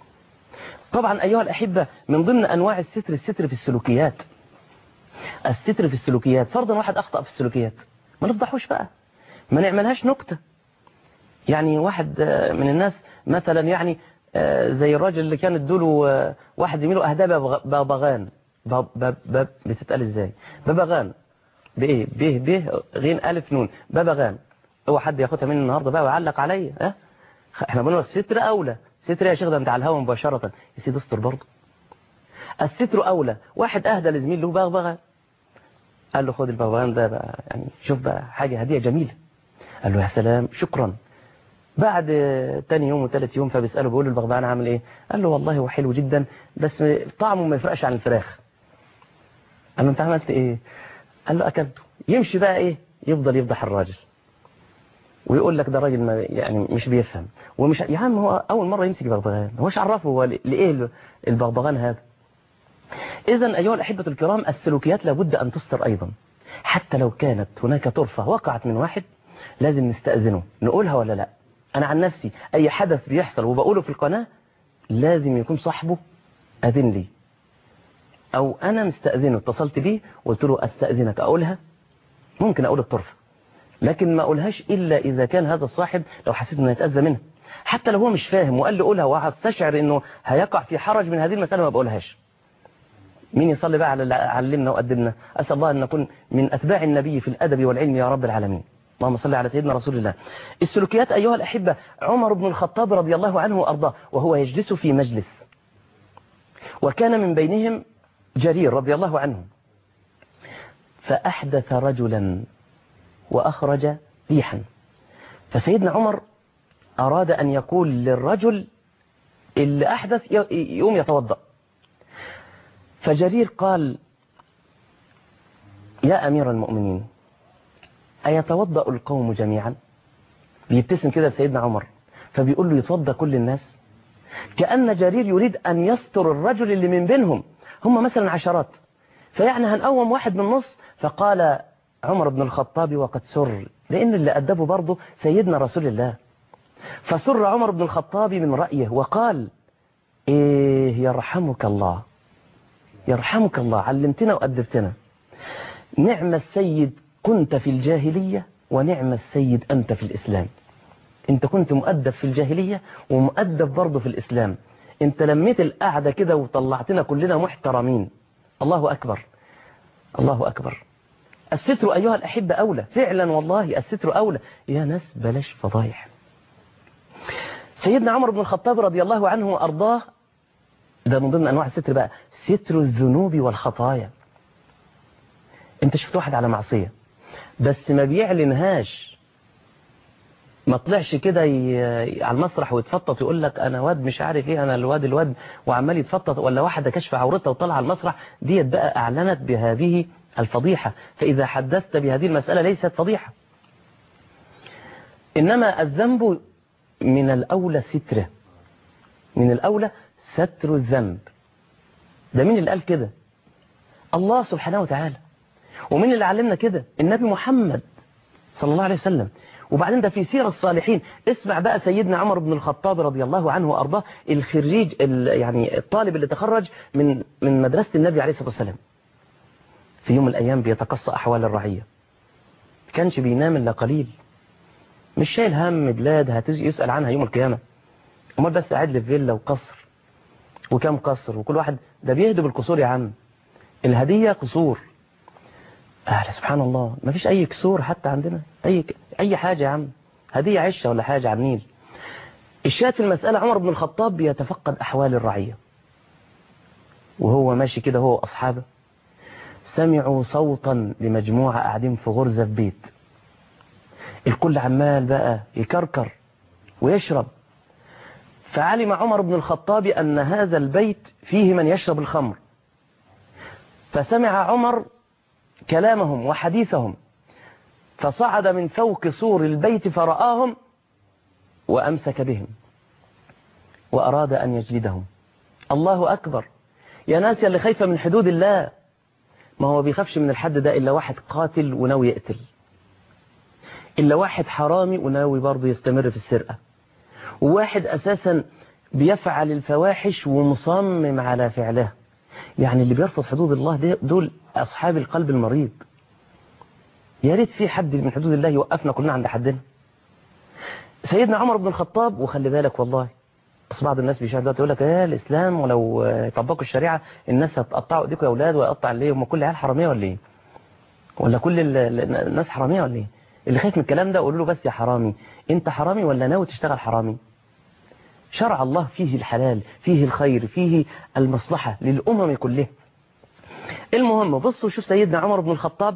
طبعا أيها الأحبة من ضمن أنواع الستر الستر في السلوكيات الستر في السلوكيات فرضا واحد أخطأ في السلوكيات ما نفضحوش بقى ما نعملهاش نكتة يعني واحد من الناس مثلا يعني زي الراجل اللي كان ادوله واحد زميله أهدى ببغان بتتقال ازاي ببغان بايه به به غين الف نون ببغان هو حد ياخدها مني النهارده بقى ويعلق عليا ها احنا بنقول الستر اولى ستر يا شيخ ده انت على الهوا مباشره يا سيدي استر برضه الستر اولى واحد اهدى لزميل له بغبغان قال له خد البغبغان ده بقى يعني شوف بقى حاجه هديه جميله قال له يا سلام شكرا بعد تاني يوم وثالث يوم فبيساله بيقول له البغبغان عامل ايه قال له والله هو حلو جدا بس طعمه ما يفرقش عن الفراخ قال له انت عملت ايه قال له اكلته يمشي بقى ايه يفضل يفضح الراجل ويقول لك ده راجل ما يعني مش بيفهم ومش يا عم هو اول مره يمسك بغبغان هو مش عرفه هو لايه البغبغان هذا اذا ايها الاحبه الكرام السلوكيات لابد ان تستر ايضا حتى لو كانت هناك طرفه وقعت من واحد لازم نستاذنه نقولها ولا لا انا عن نفسي اي حدث بيحصل وبقوله في القناه لازم يكون صاحبه اذن لي او انا مستاذنه اتصلت بيه وقلت له استاذنك اقولها ممكن اقول الطرفه لكن ما اقولهاش الا اذا كان هذا الصاحب لو حسيت انه يتاذى منها حتى لو هو مش فاهم وقال لي قولها وهستشعر انه هيقع في حرج من هذه المساله ما بقولهاش مين يصلي بقى على اللي علمنا وقدمنا اسال الله ان نكون من اتباع النبي في الادب والعلم يا رب العالمين اللهم صل على سيدنا رسول الله السلوكيات ايها الاحبه عمر بن الخطاب رضي الله عنه وارضاه وهو يجلس في مجلس وكان من بينهم جرير رضي الله عنه فأحدث رجلا وأخرج ريحا فسيدنا عمر أراد أن يقول للرجل اللي أحدث يوم يتوضأ فجرير قال يا أمير المؤمنين أيتوضأ القوم جميعا بيبتسم كده لسيدنا عمر فبيقول له يتوضى كل الناس كأن جرير يريد أن يستر الرجل اللي من بينهم هم مثلا عشرات فيعني هنقوم واحد من النص فقال عمر بن الخطاب وقد سر لأن اللي أدبه برضه سيدنا رسول الله فسر عمر بن الخطاب من رأيه وقال إيه يرحمك الله يرحمك الله علمتنا وأدبتنا نعم السيد كنت في الجاهلية ونعم السيد أنت في الإسلام انت كنت مؤدب في الجاهلية ومؤدب برضه في الإسلام انت لميت القعدة كده وطلعتنا كلنا محترمين الله أكبر الله أكبر الستر أيها الأحبة أولى فعلا والله الستر أولى يا ناس بلاش فضايح سيدنا عمر بن الخطاب رضي الله عنه وأرضاه ده من ضمن أنواع الستر بقى ستر الذنوب والخطايا انت شفت واحد على معصية بس ما بيعلنهاش ما طلعش كده ي- على المسرح ويتفطط يقول لك انا واد مش عارف ايه انا الواد الواد وعمال يتفطط ولا واحده كشف عورتها وطلع على المسرح ديت بقى اعلنت بهذه الفضيحه فاذا حدثت بهذه المساله ليست فضيحه انما الذنب من الاولى ستره من الاولى ستر الذنب ده مين اللي قال كده الله سبحانه وتعالى ومين اللي علمنا كده النبي محمد صلى الله عليه وسلم وبعدين ده في سير الصالحين اسمع بقى سيدنا عمر بن الخطاب رضي الله عنه وارضاه الخريج ال- يعني الطالب اللي تخرج من من مدرسه النبي عليه الصلاه والسلام في يوم من الايام بيتقصى احوال الرعيه كانش بينام الا قليل مش شايل هم بلاد هتيجي يسال عنها يوم القيامه امال بس قاعد لي في فيلا وقصر وكم قصر وكل واحد ده بيهدب القصور يا عم الهديه قصور أهلا سبحان الله ما فيش أي كسور حتى عندنا أي أي حاجة يا عم هدية عشة ولا حاجة على النيل الشاهد في المسألة عمر بن الخطاب بيتفقد أحوال الرعية وهو ماشي كده هو وأصحابه سمعوا صوتا لمجموعة قاعدين في غرزة في بيت الكل عمال بقى يكركر ويشرب فعلم عمر بن الخطاب أن هذا البيت فيه من يشرب الخمر فسمع عمر كلامهم وحديثهم فصعد من فوق سور البيت فرآهم وأمسك بهم وأراد أن يجلدهم الله أكبر يا ناس اللي خايفة من حدود الله ما هو بيخافش من الحد ده إلا واحد قاتل وناوي يقتل إلا واحد حرامي وناوي برضه يستمر في السرقة وواحد أساسا بيفعل الفواحش ومصمم على فعلها يعني اللي بيرفض حدود الله ده دول أصحاب القلب المريض يا ريت في حد من حدود الله يوقفنا كلنا عند حدنا سيدنا عمر بن الخطاب وخلي بالك والله بس بعض الناس بيشاهد دلوقتي يقول لك ايه الاسلام ولو آه، طبقوا الشريعه الناس هتقطعوا ايديكم يا اولاد ويقطع ليه هم كل عيال حراميه ولا ايه؟ ولا كل ال- ال- الناس حراميه ولا ايه؟ اللي خايف من الكلام ده قولوا له بس يا حرامي انت حرامي ولا ناوي تشتغل حرامي؟ شرع الله فيه الحلال فيه الخير فيه المصلحة للأمم كلها المهم بصوا شوف سيدنا عمر بن الخطاب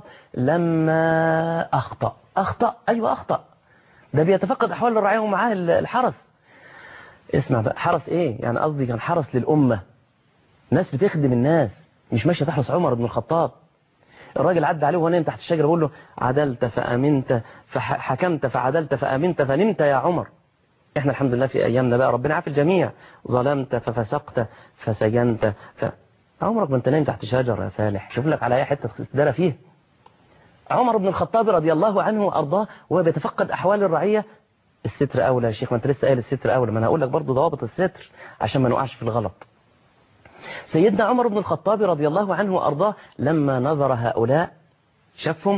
لما أخطأ أخطأ أيوة أخطأ ده بيتفقد أحوال الرعاية ومعاه الحرس اسمع بقى حرس إيه يعني قصدي كان حرس للأمة ناس بتخدم الناس مش ماشية تحرس عمر بن الخطاب الراجل عدى عليه وهو نايم تحت الشجرة بيقول له عدلت فأمنت فحكمت فعدلت فأمنت فنمت يا عمر احنا الحمد لله في ايامنا بقى ربنا عارف الجميع ظلمت ففسقت فسجنت ف... عمرك ما انت نايم تحت شجره يا فالح شوف لك على اي حته تدرى فيها عمر بن الخطاب رضي الله عنه وارضاه وهو بيتفقد احوال الرعيه الستر اولى يا شيخ ما انت لسه قايل الستر اولى ما انا هقول لك برضه ضوابط الستر عشان ما نقعش في الغلط سيدنا عمر بن الخطاب رضي الله عنه وارضاه لما نظر هؤلاء شافهم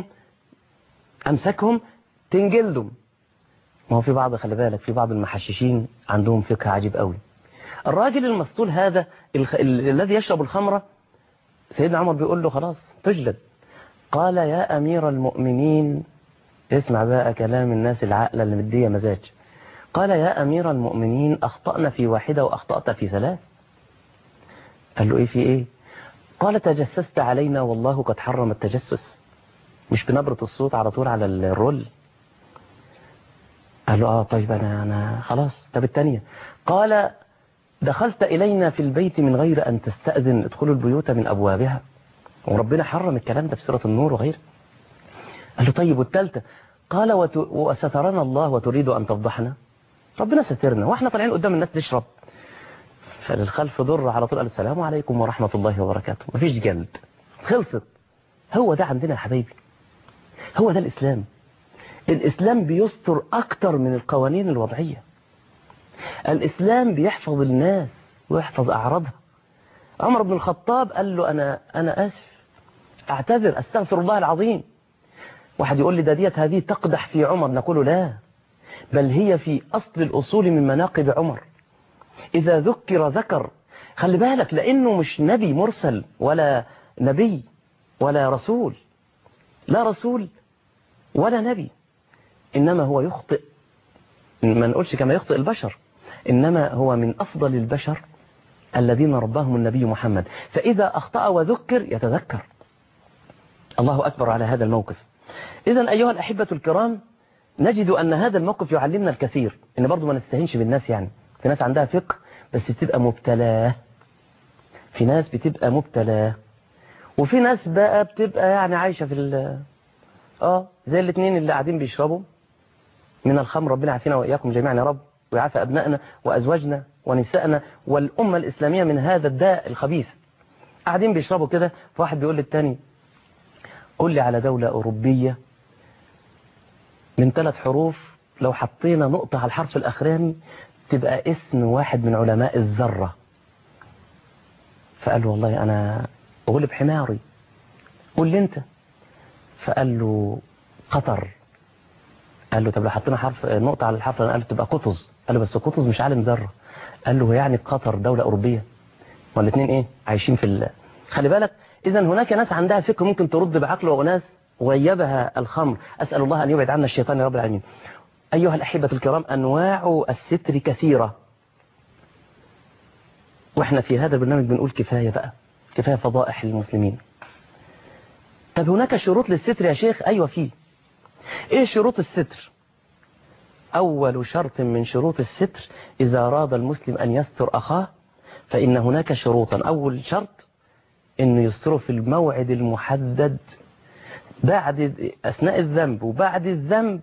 امسكهم تنجلدهم ما هو في بعض خلي بالك في بعض المحششين عندهم فقه عجيب قوي الراجل المسطول هذا الخ... ال... الذي يشرب الخمرة سيدنا عمر بيقول له خلاص تجلد قال يا أمير المؤمنين اسمع بقى كلام الناس العاقلة اللي مدية مزاج قال يا أمير المؤمنين أخطأنا في واحدة وأخطأت في ثلاث قال له إيه في إيه قال تجسست علينا والله قد حرم التجسس مش بنبرة الصوت على طول على الرول قال له اه طيب انا انا خلاص طب الثانيه قال دخلت الينا في البيت من غير ان تستاذن ادخلوا البيوت من ابوابها وربنا حرم الكلام ده في سوره النور وغيره قال له طيب والثالثه قال وت... وسترنا الله وتريد أن تفضحنا ربنا سترنا واحنا طالعين قدام الناس نشرب فللخلف ضر على طول قال السلام عليكم ورحمة الله وبركاته مفيش جلد خلصت هو ده عندنا يا حبايبي هو ده الإسلام الإسلام بيستر أكتر من القوانين الوضعية الإسلام بيحفظ الناس ويحفظ أعراضها عمر بن الخطاب قال له أنا, أنا آسف أعتذر أستغفر الله العظيم واحد يقول لي ده ديت هذه تقدح في عمر نقول له لا بل هي في أصل الأصول من مناقب عمر إذا ذكر ذكر خلي بالك لأنه مش نبي مرسل ولا نبي ولا رسول لا رسول ولا نبي إنما هو يخطئ ما نقولش كما يخطئ البشر إنما هو من أفضل البشر الذين رباهم النبي محمد فإذا أخطأ وذكر يتذكر الله أكبر على هذا الموقف إذا أيها الأحبة الكرام نجد أن هذا الموقف يعلمنا الكثير إن برضو ما نستهينش بالناس يعني في ناس عندها فقه بس بتبقى مبتلاه في ناس بتبقى مبتلاه وفي ناس بقى بتبقى يعني عايشة في ال اه زي الاثنين اللي قاعدين بيشربوا من الخمر ربنا يعافينا وإياكم جميعا يا رب ويعافي أبنائنا وأزواجنا ونسائنا والأمة الإسلامية من هذا الداء الخبيث قاعدين بيشربوا كده فواحد بيقول للتاني قول لي على دولة أوروبية من ثلاث حروف لو حطينا نقطة على الحرف الأخراني تبقى اسم واحد من علماء الذرة فقال له والله أنا أغلب حماري قول لي أنت فقال له قطر قال له طب لو حطينا حرف نقطة على الحرف قال له تبقى قطز قال له بس قطز مش عالم ذرة قال له يعني قطر دولة أوروبية والاثنين إيه عايشين في ال... خلي بالك إذا هناك ناس عندها فكر ممكن ترد بعقل وناس غيبها الخمر أسأل الله أن يبعد عنا الشيطان يا رب العالمين أيها الأحبة الكرام أنواع الستر كثيرة وإحنا في هذا البرنامج بنقول كفاية بقى كفاية فضائح للمسلمين طب هناك شروط للستر يا شيخ أيوة فيه إيه شروط الستر أول شرط من شروط الستر إذا أراد المسلم أن يستر أخاه فإن هناك شروطا أول شرط أنه يستره في الموعد المحدد بعد أثناء الذنب وبعد الذنب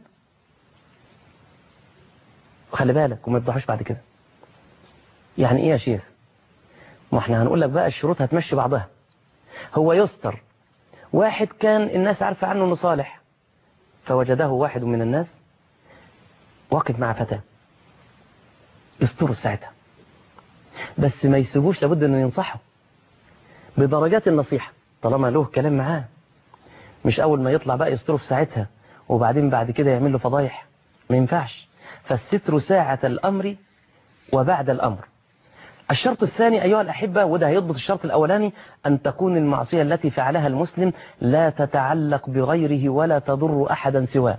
خلي بالك وما تضحوش بعد كده يعني ايه يا شيخ ما احنا هنقول لك بقى الشروط هتمشي بعضها هو يستر واحد كان الناس عارفة عنه انه صالح فوجده واحد من الناس واقف مع فتاة يستره ساعتها بس ما يسيبوش لابد انه ينصحه بدرجات النصيحة طالما له كلام معاه مش اول ما يطلع بقى يستره في ساعتها وبعدين بعد كده يعمل له فضايح ما ينفعش فالستر ساعة الأمر وبعد الأمر الشرط الثاني أيها الأحبة وده هيضبط الشرط الأولاني أن تكون المعصية التي فعلها المسلم لا تتعلق بغيره ولا تضر أحدا سواه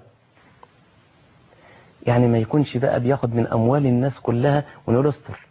يعني ما يكونش بقى بياخد من أموال الناس كلها ونقول استر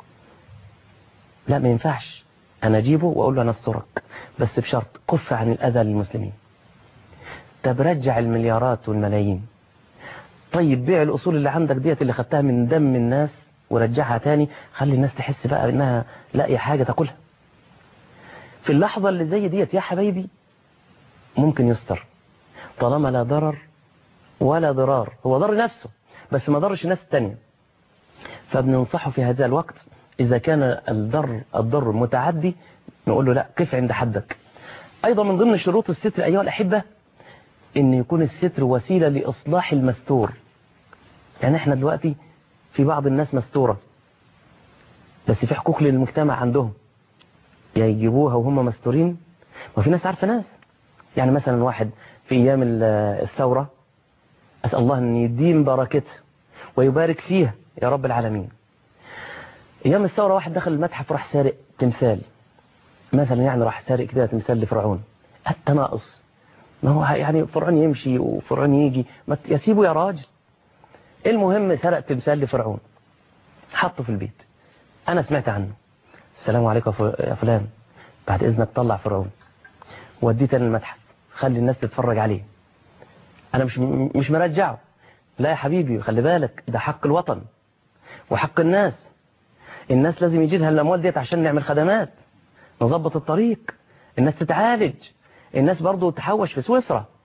لا ما ينفعش أنا أجيبه وأقول له أنا استرك بس بشرط كف عن الأذى للمسلمين طب رجع المليارات والملايين طيب بيع الأصول اللي عندك ديت اللي خدتها من دم الناس ورجعها تاني خلي الناس تحس بقى انها لاقيه حاجة تاكلها في اللحظة اللي زي ديت يا حبايبي ممكن يستر طالما لا ضرر ولا ضرار هو ضر نفسه بس ما ضرش الناس التانية فبننصحه في هذا الوقت إذا كان الضر الضر متعدي نقول له لا قف عند حدك أيضا من ضمن شروط الستر أيها الأحبة ان يكون الستر وسيلة لإصلاح المستور يعني احنا دلوقتي في بعض الناس مستورة بس في حقوق للمجتمع عندهم يا يجيبوها وهم مستورين وفي ناس عارفة ناس يعني مثلا واحد في أيام الثورة أسأل الله أن يديم بركتها ويبارك فيها يا رب العالمين أيام الثورة واحد دخل المتحف راح سارق تمثال مثلا يعني راح سارق كده تمثال لفرعون التناقص ما هو يعني فرعون يمشي وفرعون يجي ما يسيبه يا راجل المهم سرق تمثال لفرعون حطه في البيت انا سمعت عنه السلام عليكم يا فلان بعد اذنك طلع فرعون وديت انا المتحف خلي الناس تتفرج عليه انا مش مش مرجعه لا يا حبيبي خلي بالك ده حق الوطن وحق الناس الناس لازم يجي لها الاموال ديت عشان نعمل خدمات نظبط الطريق الناس تتعالج الناس برضو تحوش في سويسرا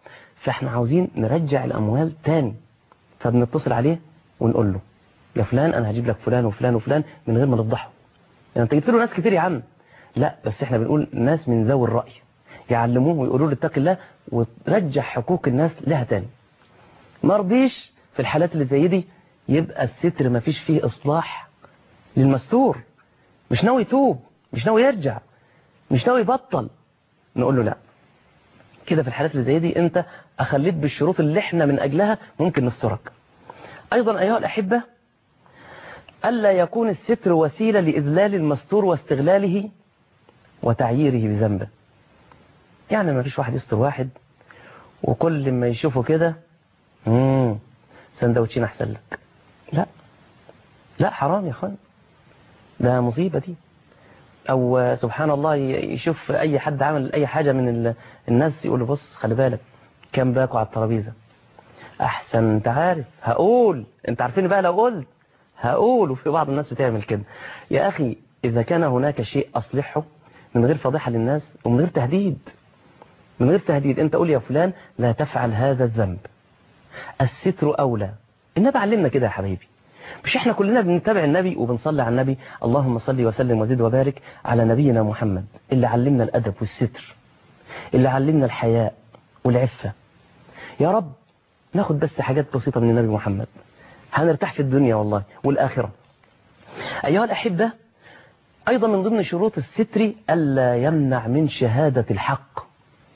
فاحنا عاوزين نرجع الأموال تاني فبنتصل عليه ونقول له يا فلان أنا هجيب لك فلان وفلان وفلان من غير ما نفضحه يعني انت جبت له ناس كتير يا عم لا بس احنا بنقول ناس من ذوي الرأي يعلموه ويقولوا له اتق الله وترجع حقوق الناس لها تاني ما رضيش في الحالات اللي زي دي يبقى الستر ما فيش فيه إصلاح للمستور مش ناوي يتوب مش ناوي يرجع مش ناوي يبطل نقول له لا كده في الحالات اللي زي دي انت اخليت بالشروط اللي احنا من اجلها ممكن نسترك ايضا ايها الاحبه الا يكون الستر وسيله لاذلال المستور واستغلاله وتعييره بذنبه يعني ما فيش واحد يستر واحد وكل ما يشوفه كده امم سندوتشين احسن لك لا لا حرام يا اخوان ده مصيبه دي او سبحان الله يشوف اي حد عمل اي حاجه من الناس يقول له بص خلي بالك كام باكو على الترابيزه احسن انت عارف هقول انت عارفين بقى لو قلت هقول وفي بعض الناس بتعمل كده يا اخي اذا كان هناك شيء اصلحه من غير فضيحه للناس ومن غير تهديد من غير تهديد انت قول يا فلان لا تفعل هذا الذنب الستر اولى النبي علمنا كده يا حبيبي مش احنا كلنا بنتابع النبي وبنصلي على النبي اللهم صل وسلم وزد وبارك على نبينا محمد اللي علمنا الأدب والستر اللي علمنا الحياء والعفة يا رب ناخد بس حاجات بسيطة من النبي محمد هنرتاح في الدنيا والله والآخرة أيها الأحبة أيضا من ضمن شروط الستر ألا يمنع من شهادة الحق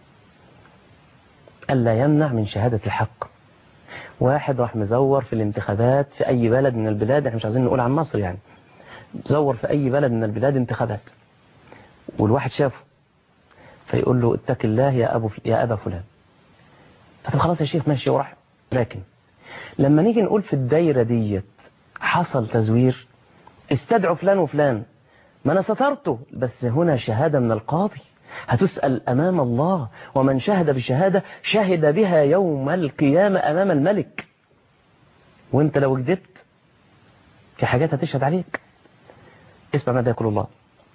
ألا يمنع من شهادة الحق واحد راح مزور في الانتخابات في أي بلد من البلاد احنا مش عايزين نقول عن مصر يعني زور في أي بلد من البلاد انتخابات والواحد شافه فيقول له اتق الله يا أبو يا أبا فلان طب خلاص يا شيخ ماشي وراح لكن لما نيجي نقول في الدايرة ديت حصل تزوير استدعوا فلان وفلان ما أنا سترته بس هنا شهادة من القاضي هتسأل أمام الله ومن شهد بشهادة شهد بها يوم القيامة أمام الملك وانت لو كذبت في حاجات هتشهد عليك اسمع ماذا يقول الله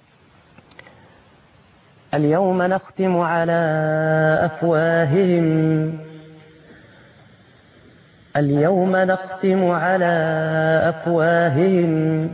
اليوم نختم على أفواههم اليوم نختم على أفواههم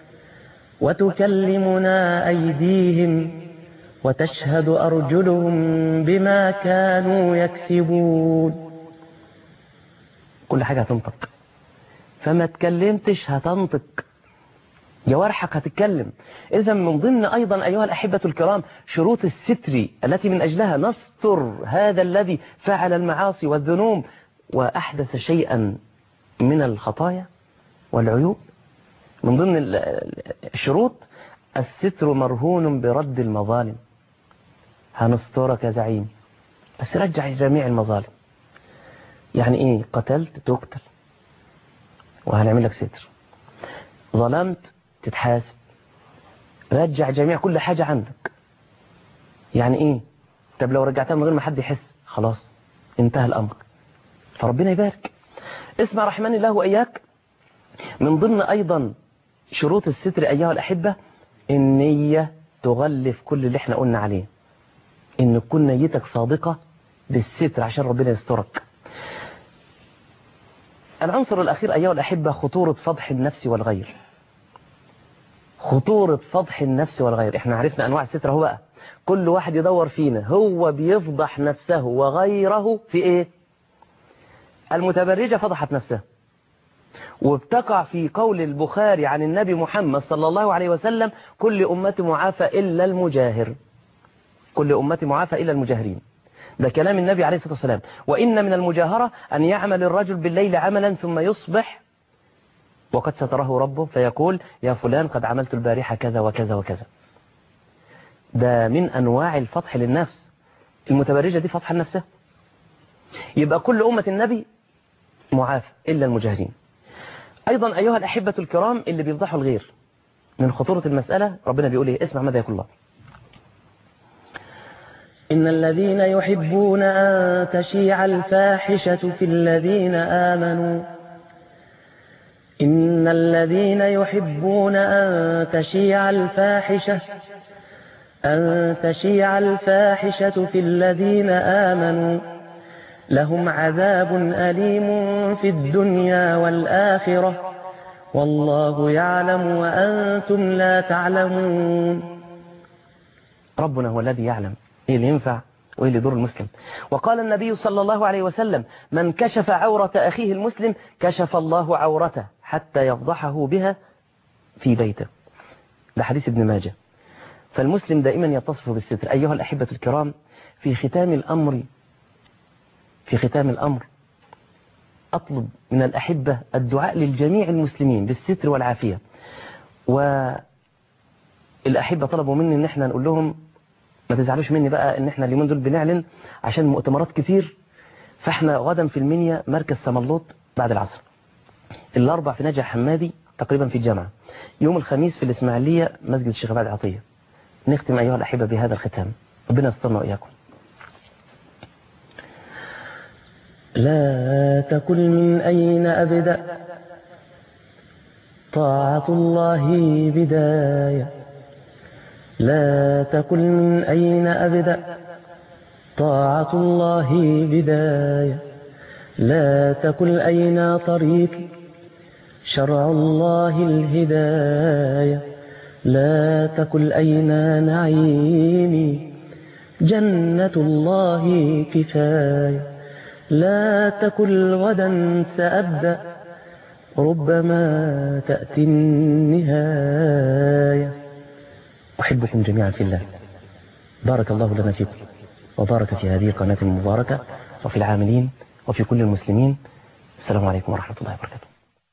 وتكلمنا أيديهم وتشهد أرجلهم بما كانوا يكسبون كل حاجة هتنطق فما تكلمتش هتنطق جوارحك هتتكلم إذا من ضمن أيضا أيها الأحبة الكرام شروط الستر التي من أجلها نستر هذا الذي فعل المعاصي والذنوب وأحدث شيئا من الخطايا والعيوب من ضمن الشروط الستر مرهون برد المظالم هنسترك يا زعيم بس رجع جميع المظالم يعني ايه قتلت تقتل وهنعمل لك ستر ظلمت تتحاسب رجع جميع كل حاجة عندك يعني ايه طب لو رجعتها من غير ما حد يحس خلاص انتهى الامر فربنا يبارك اسمع رحمن الله واياك من ضمن ايضا شروط الستر ايها الاحبه النيه تغلف كل اللي احنا قلنا عليه ان تكون نيتك صادقه بالستر عشان ربنا يسترك العنصر الاخير ايها الاحبه خطوره فضح النفس والغير خطورة فضح النفس والغير احنا عرفنا انواع الستر هو بقى كل واحد يدور فينا هو بيفضح نفسه وغيره في ايه المتبرجة فضحت نفسها وبتقع في قول البخاري عن النبي محمد صلى الله عليه وسلم كل أمتي معافى إلا المجاهر كل أمتي معافى إلا المجاهرين ده كلام النبي عليه الصلاة والسلام وإن من المجاهرة أن يعمل الرجل بالليل عملا ثم يصبح وقد ستره ربه فيقول يا فلان قد عملت البارحة كذا وكذا وكذا ده من أنواع الفضح للنفس المتبرجة دي فضح لنفسها يبقى كل أمة النبي معافى إلا المجاهرين أيضا أيها الأحبة الكرام اللي بيفضحوا الغير من خطورة المسألة ربنا بيقول إيه اسمع ماذا يقول الله إن الذين يحبون أن تشيع الفاحشة في الذين آمنوا إن الذين يحبون أن تشيع الفاحشة أن تشيع الفاحشة في الذين آمنوا لهم عذاب أليم في الدنيا والآخرة والله يعلم وأنتم لا تعلمون ربنا هو الذي يعلم ايه اللي ينفع وايه اللي يضر المسلم وقال النبي صلى الله عليه وسلم من كشف عورة أخيه المسلم كشف الله عورته حتى يفضحه بها في بيته ده حديث ابن ماجه فالمسلم دائما يتصف بالستر أيها الأحبة الكرام في ختام الأمر في ختام الأمر أطلب من الأحبة الدعاء للجميع المسلمين بالستر والعافية والأحبة طلبوا مني إن احنا نقول لهم ما تزعلوش مني بقى إن احنا اليومين دول بنعلن عشان مؤتمرات كتير فاحنا غدا في المنيا مركز سملوط بعد العصر الأربع في نجع حمادي تقريبا في الجامعة يوم الخميس في الإسماعيلية مسجد الشيخ بعد عطية نختم أيها الأحبة بهذا الختام ربنا يسترنا وإياكم لا تكن من أين أبدأ طاعة الله بداية لا تكن من أين أبدأ طاعة الله بداية لا تكن أين طريقي شرع الله الهداية لا تكن أين نعيمي جنة الله كفاية لا تكن غدا سأبدأ ربما تأتي النهاية أحبكم جميعا في الله بارك الله لنا فيكم وبارك في هذه القناة المباركة وفي العاملين وفي كل المسلمين السلام عليكم ورحمة الله وبركاته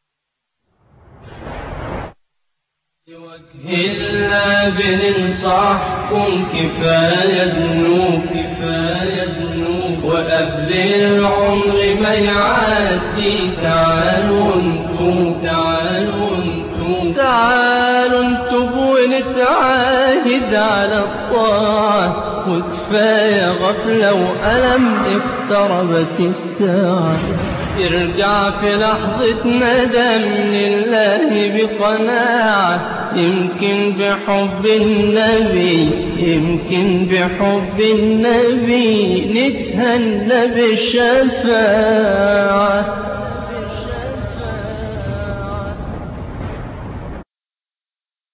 إلا بننصحكم كفاية ذنوب كفاية ذنوب وقبل العمر ما يعدي تعالوا انتم تعالوا انتم تعالوا انتم ونتعاهد على الطاعة وكفاية غفلة وألم اقتربت الساعة يرجع في لحظة ندم لله بقناعة يمكن بحب النبي يمكن بحب النبي نتهنى بالشفاعة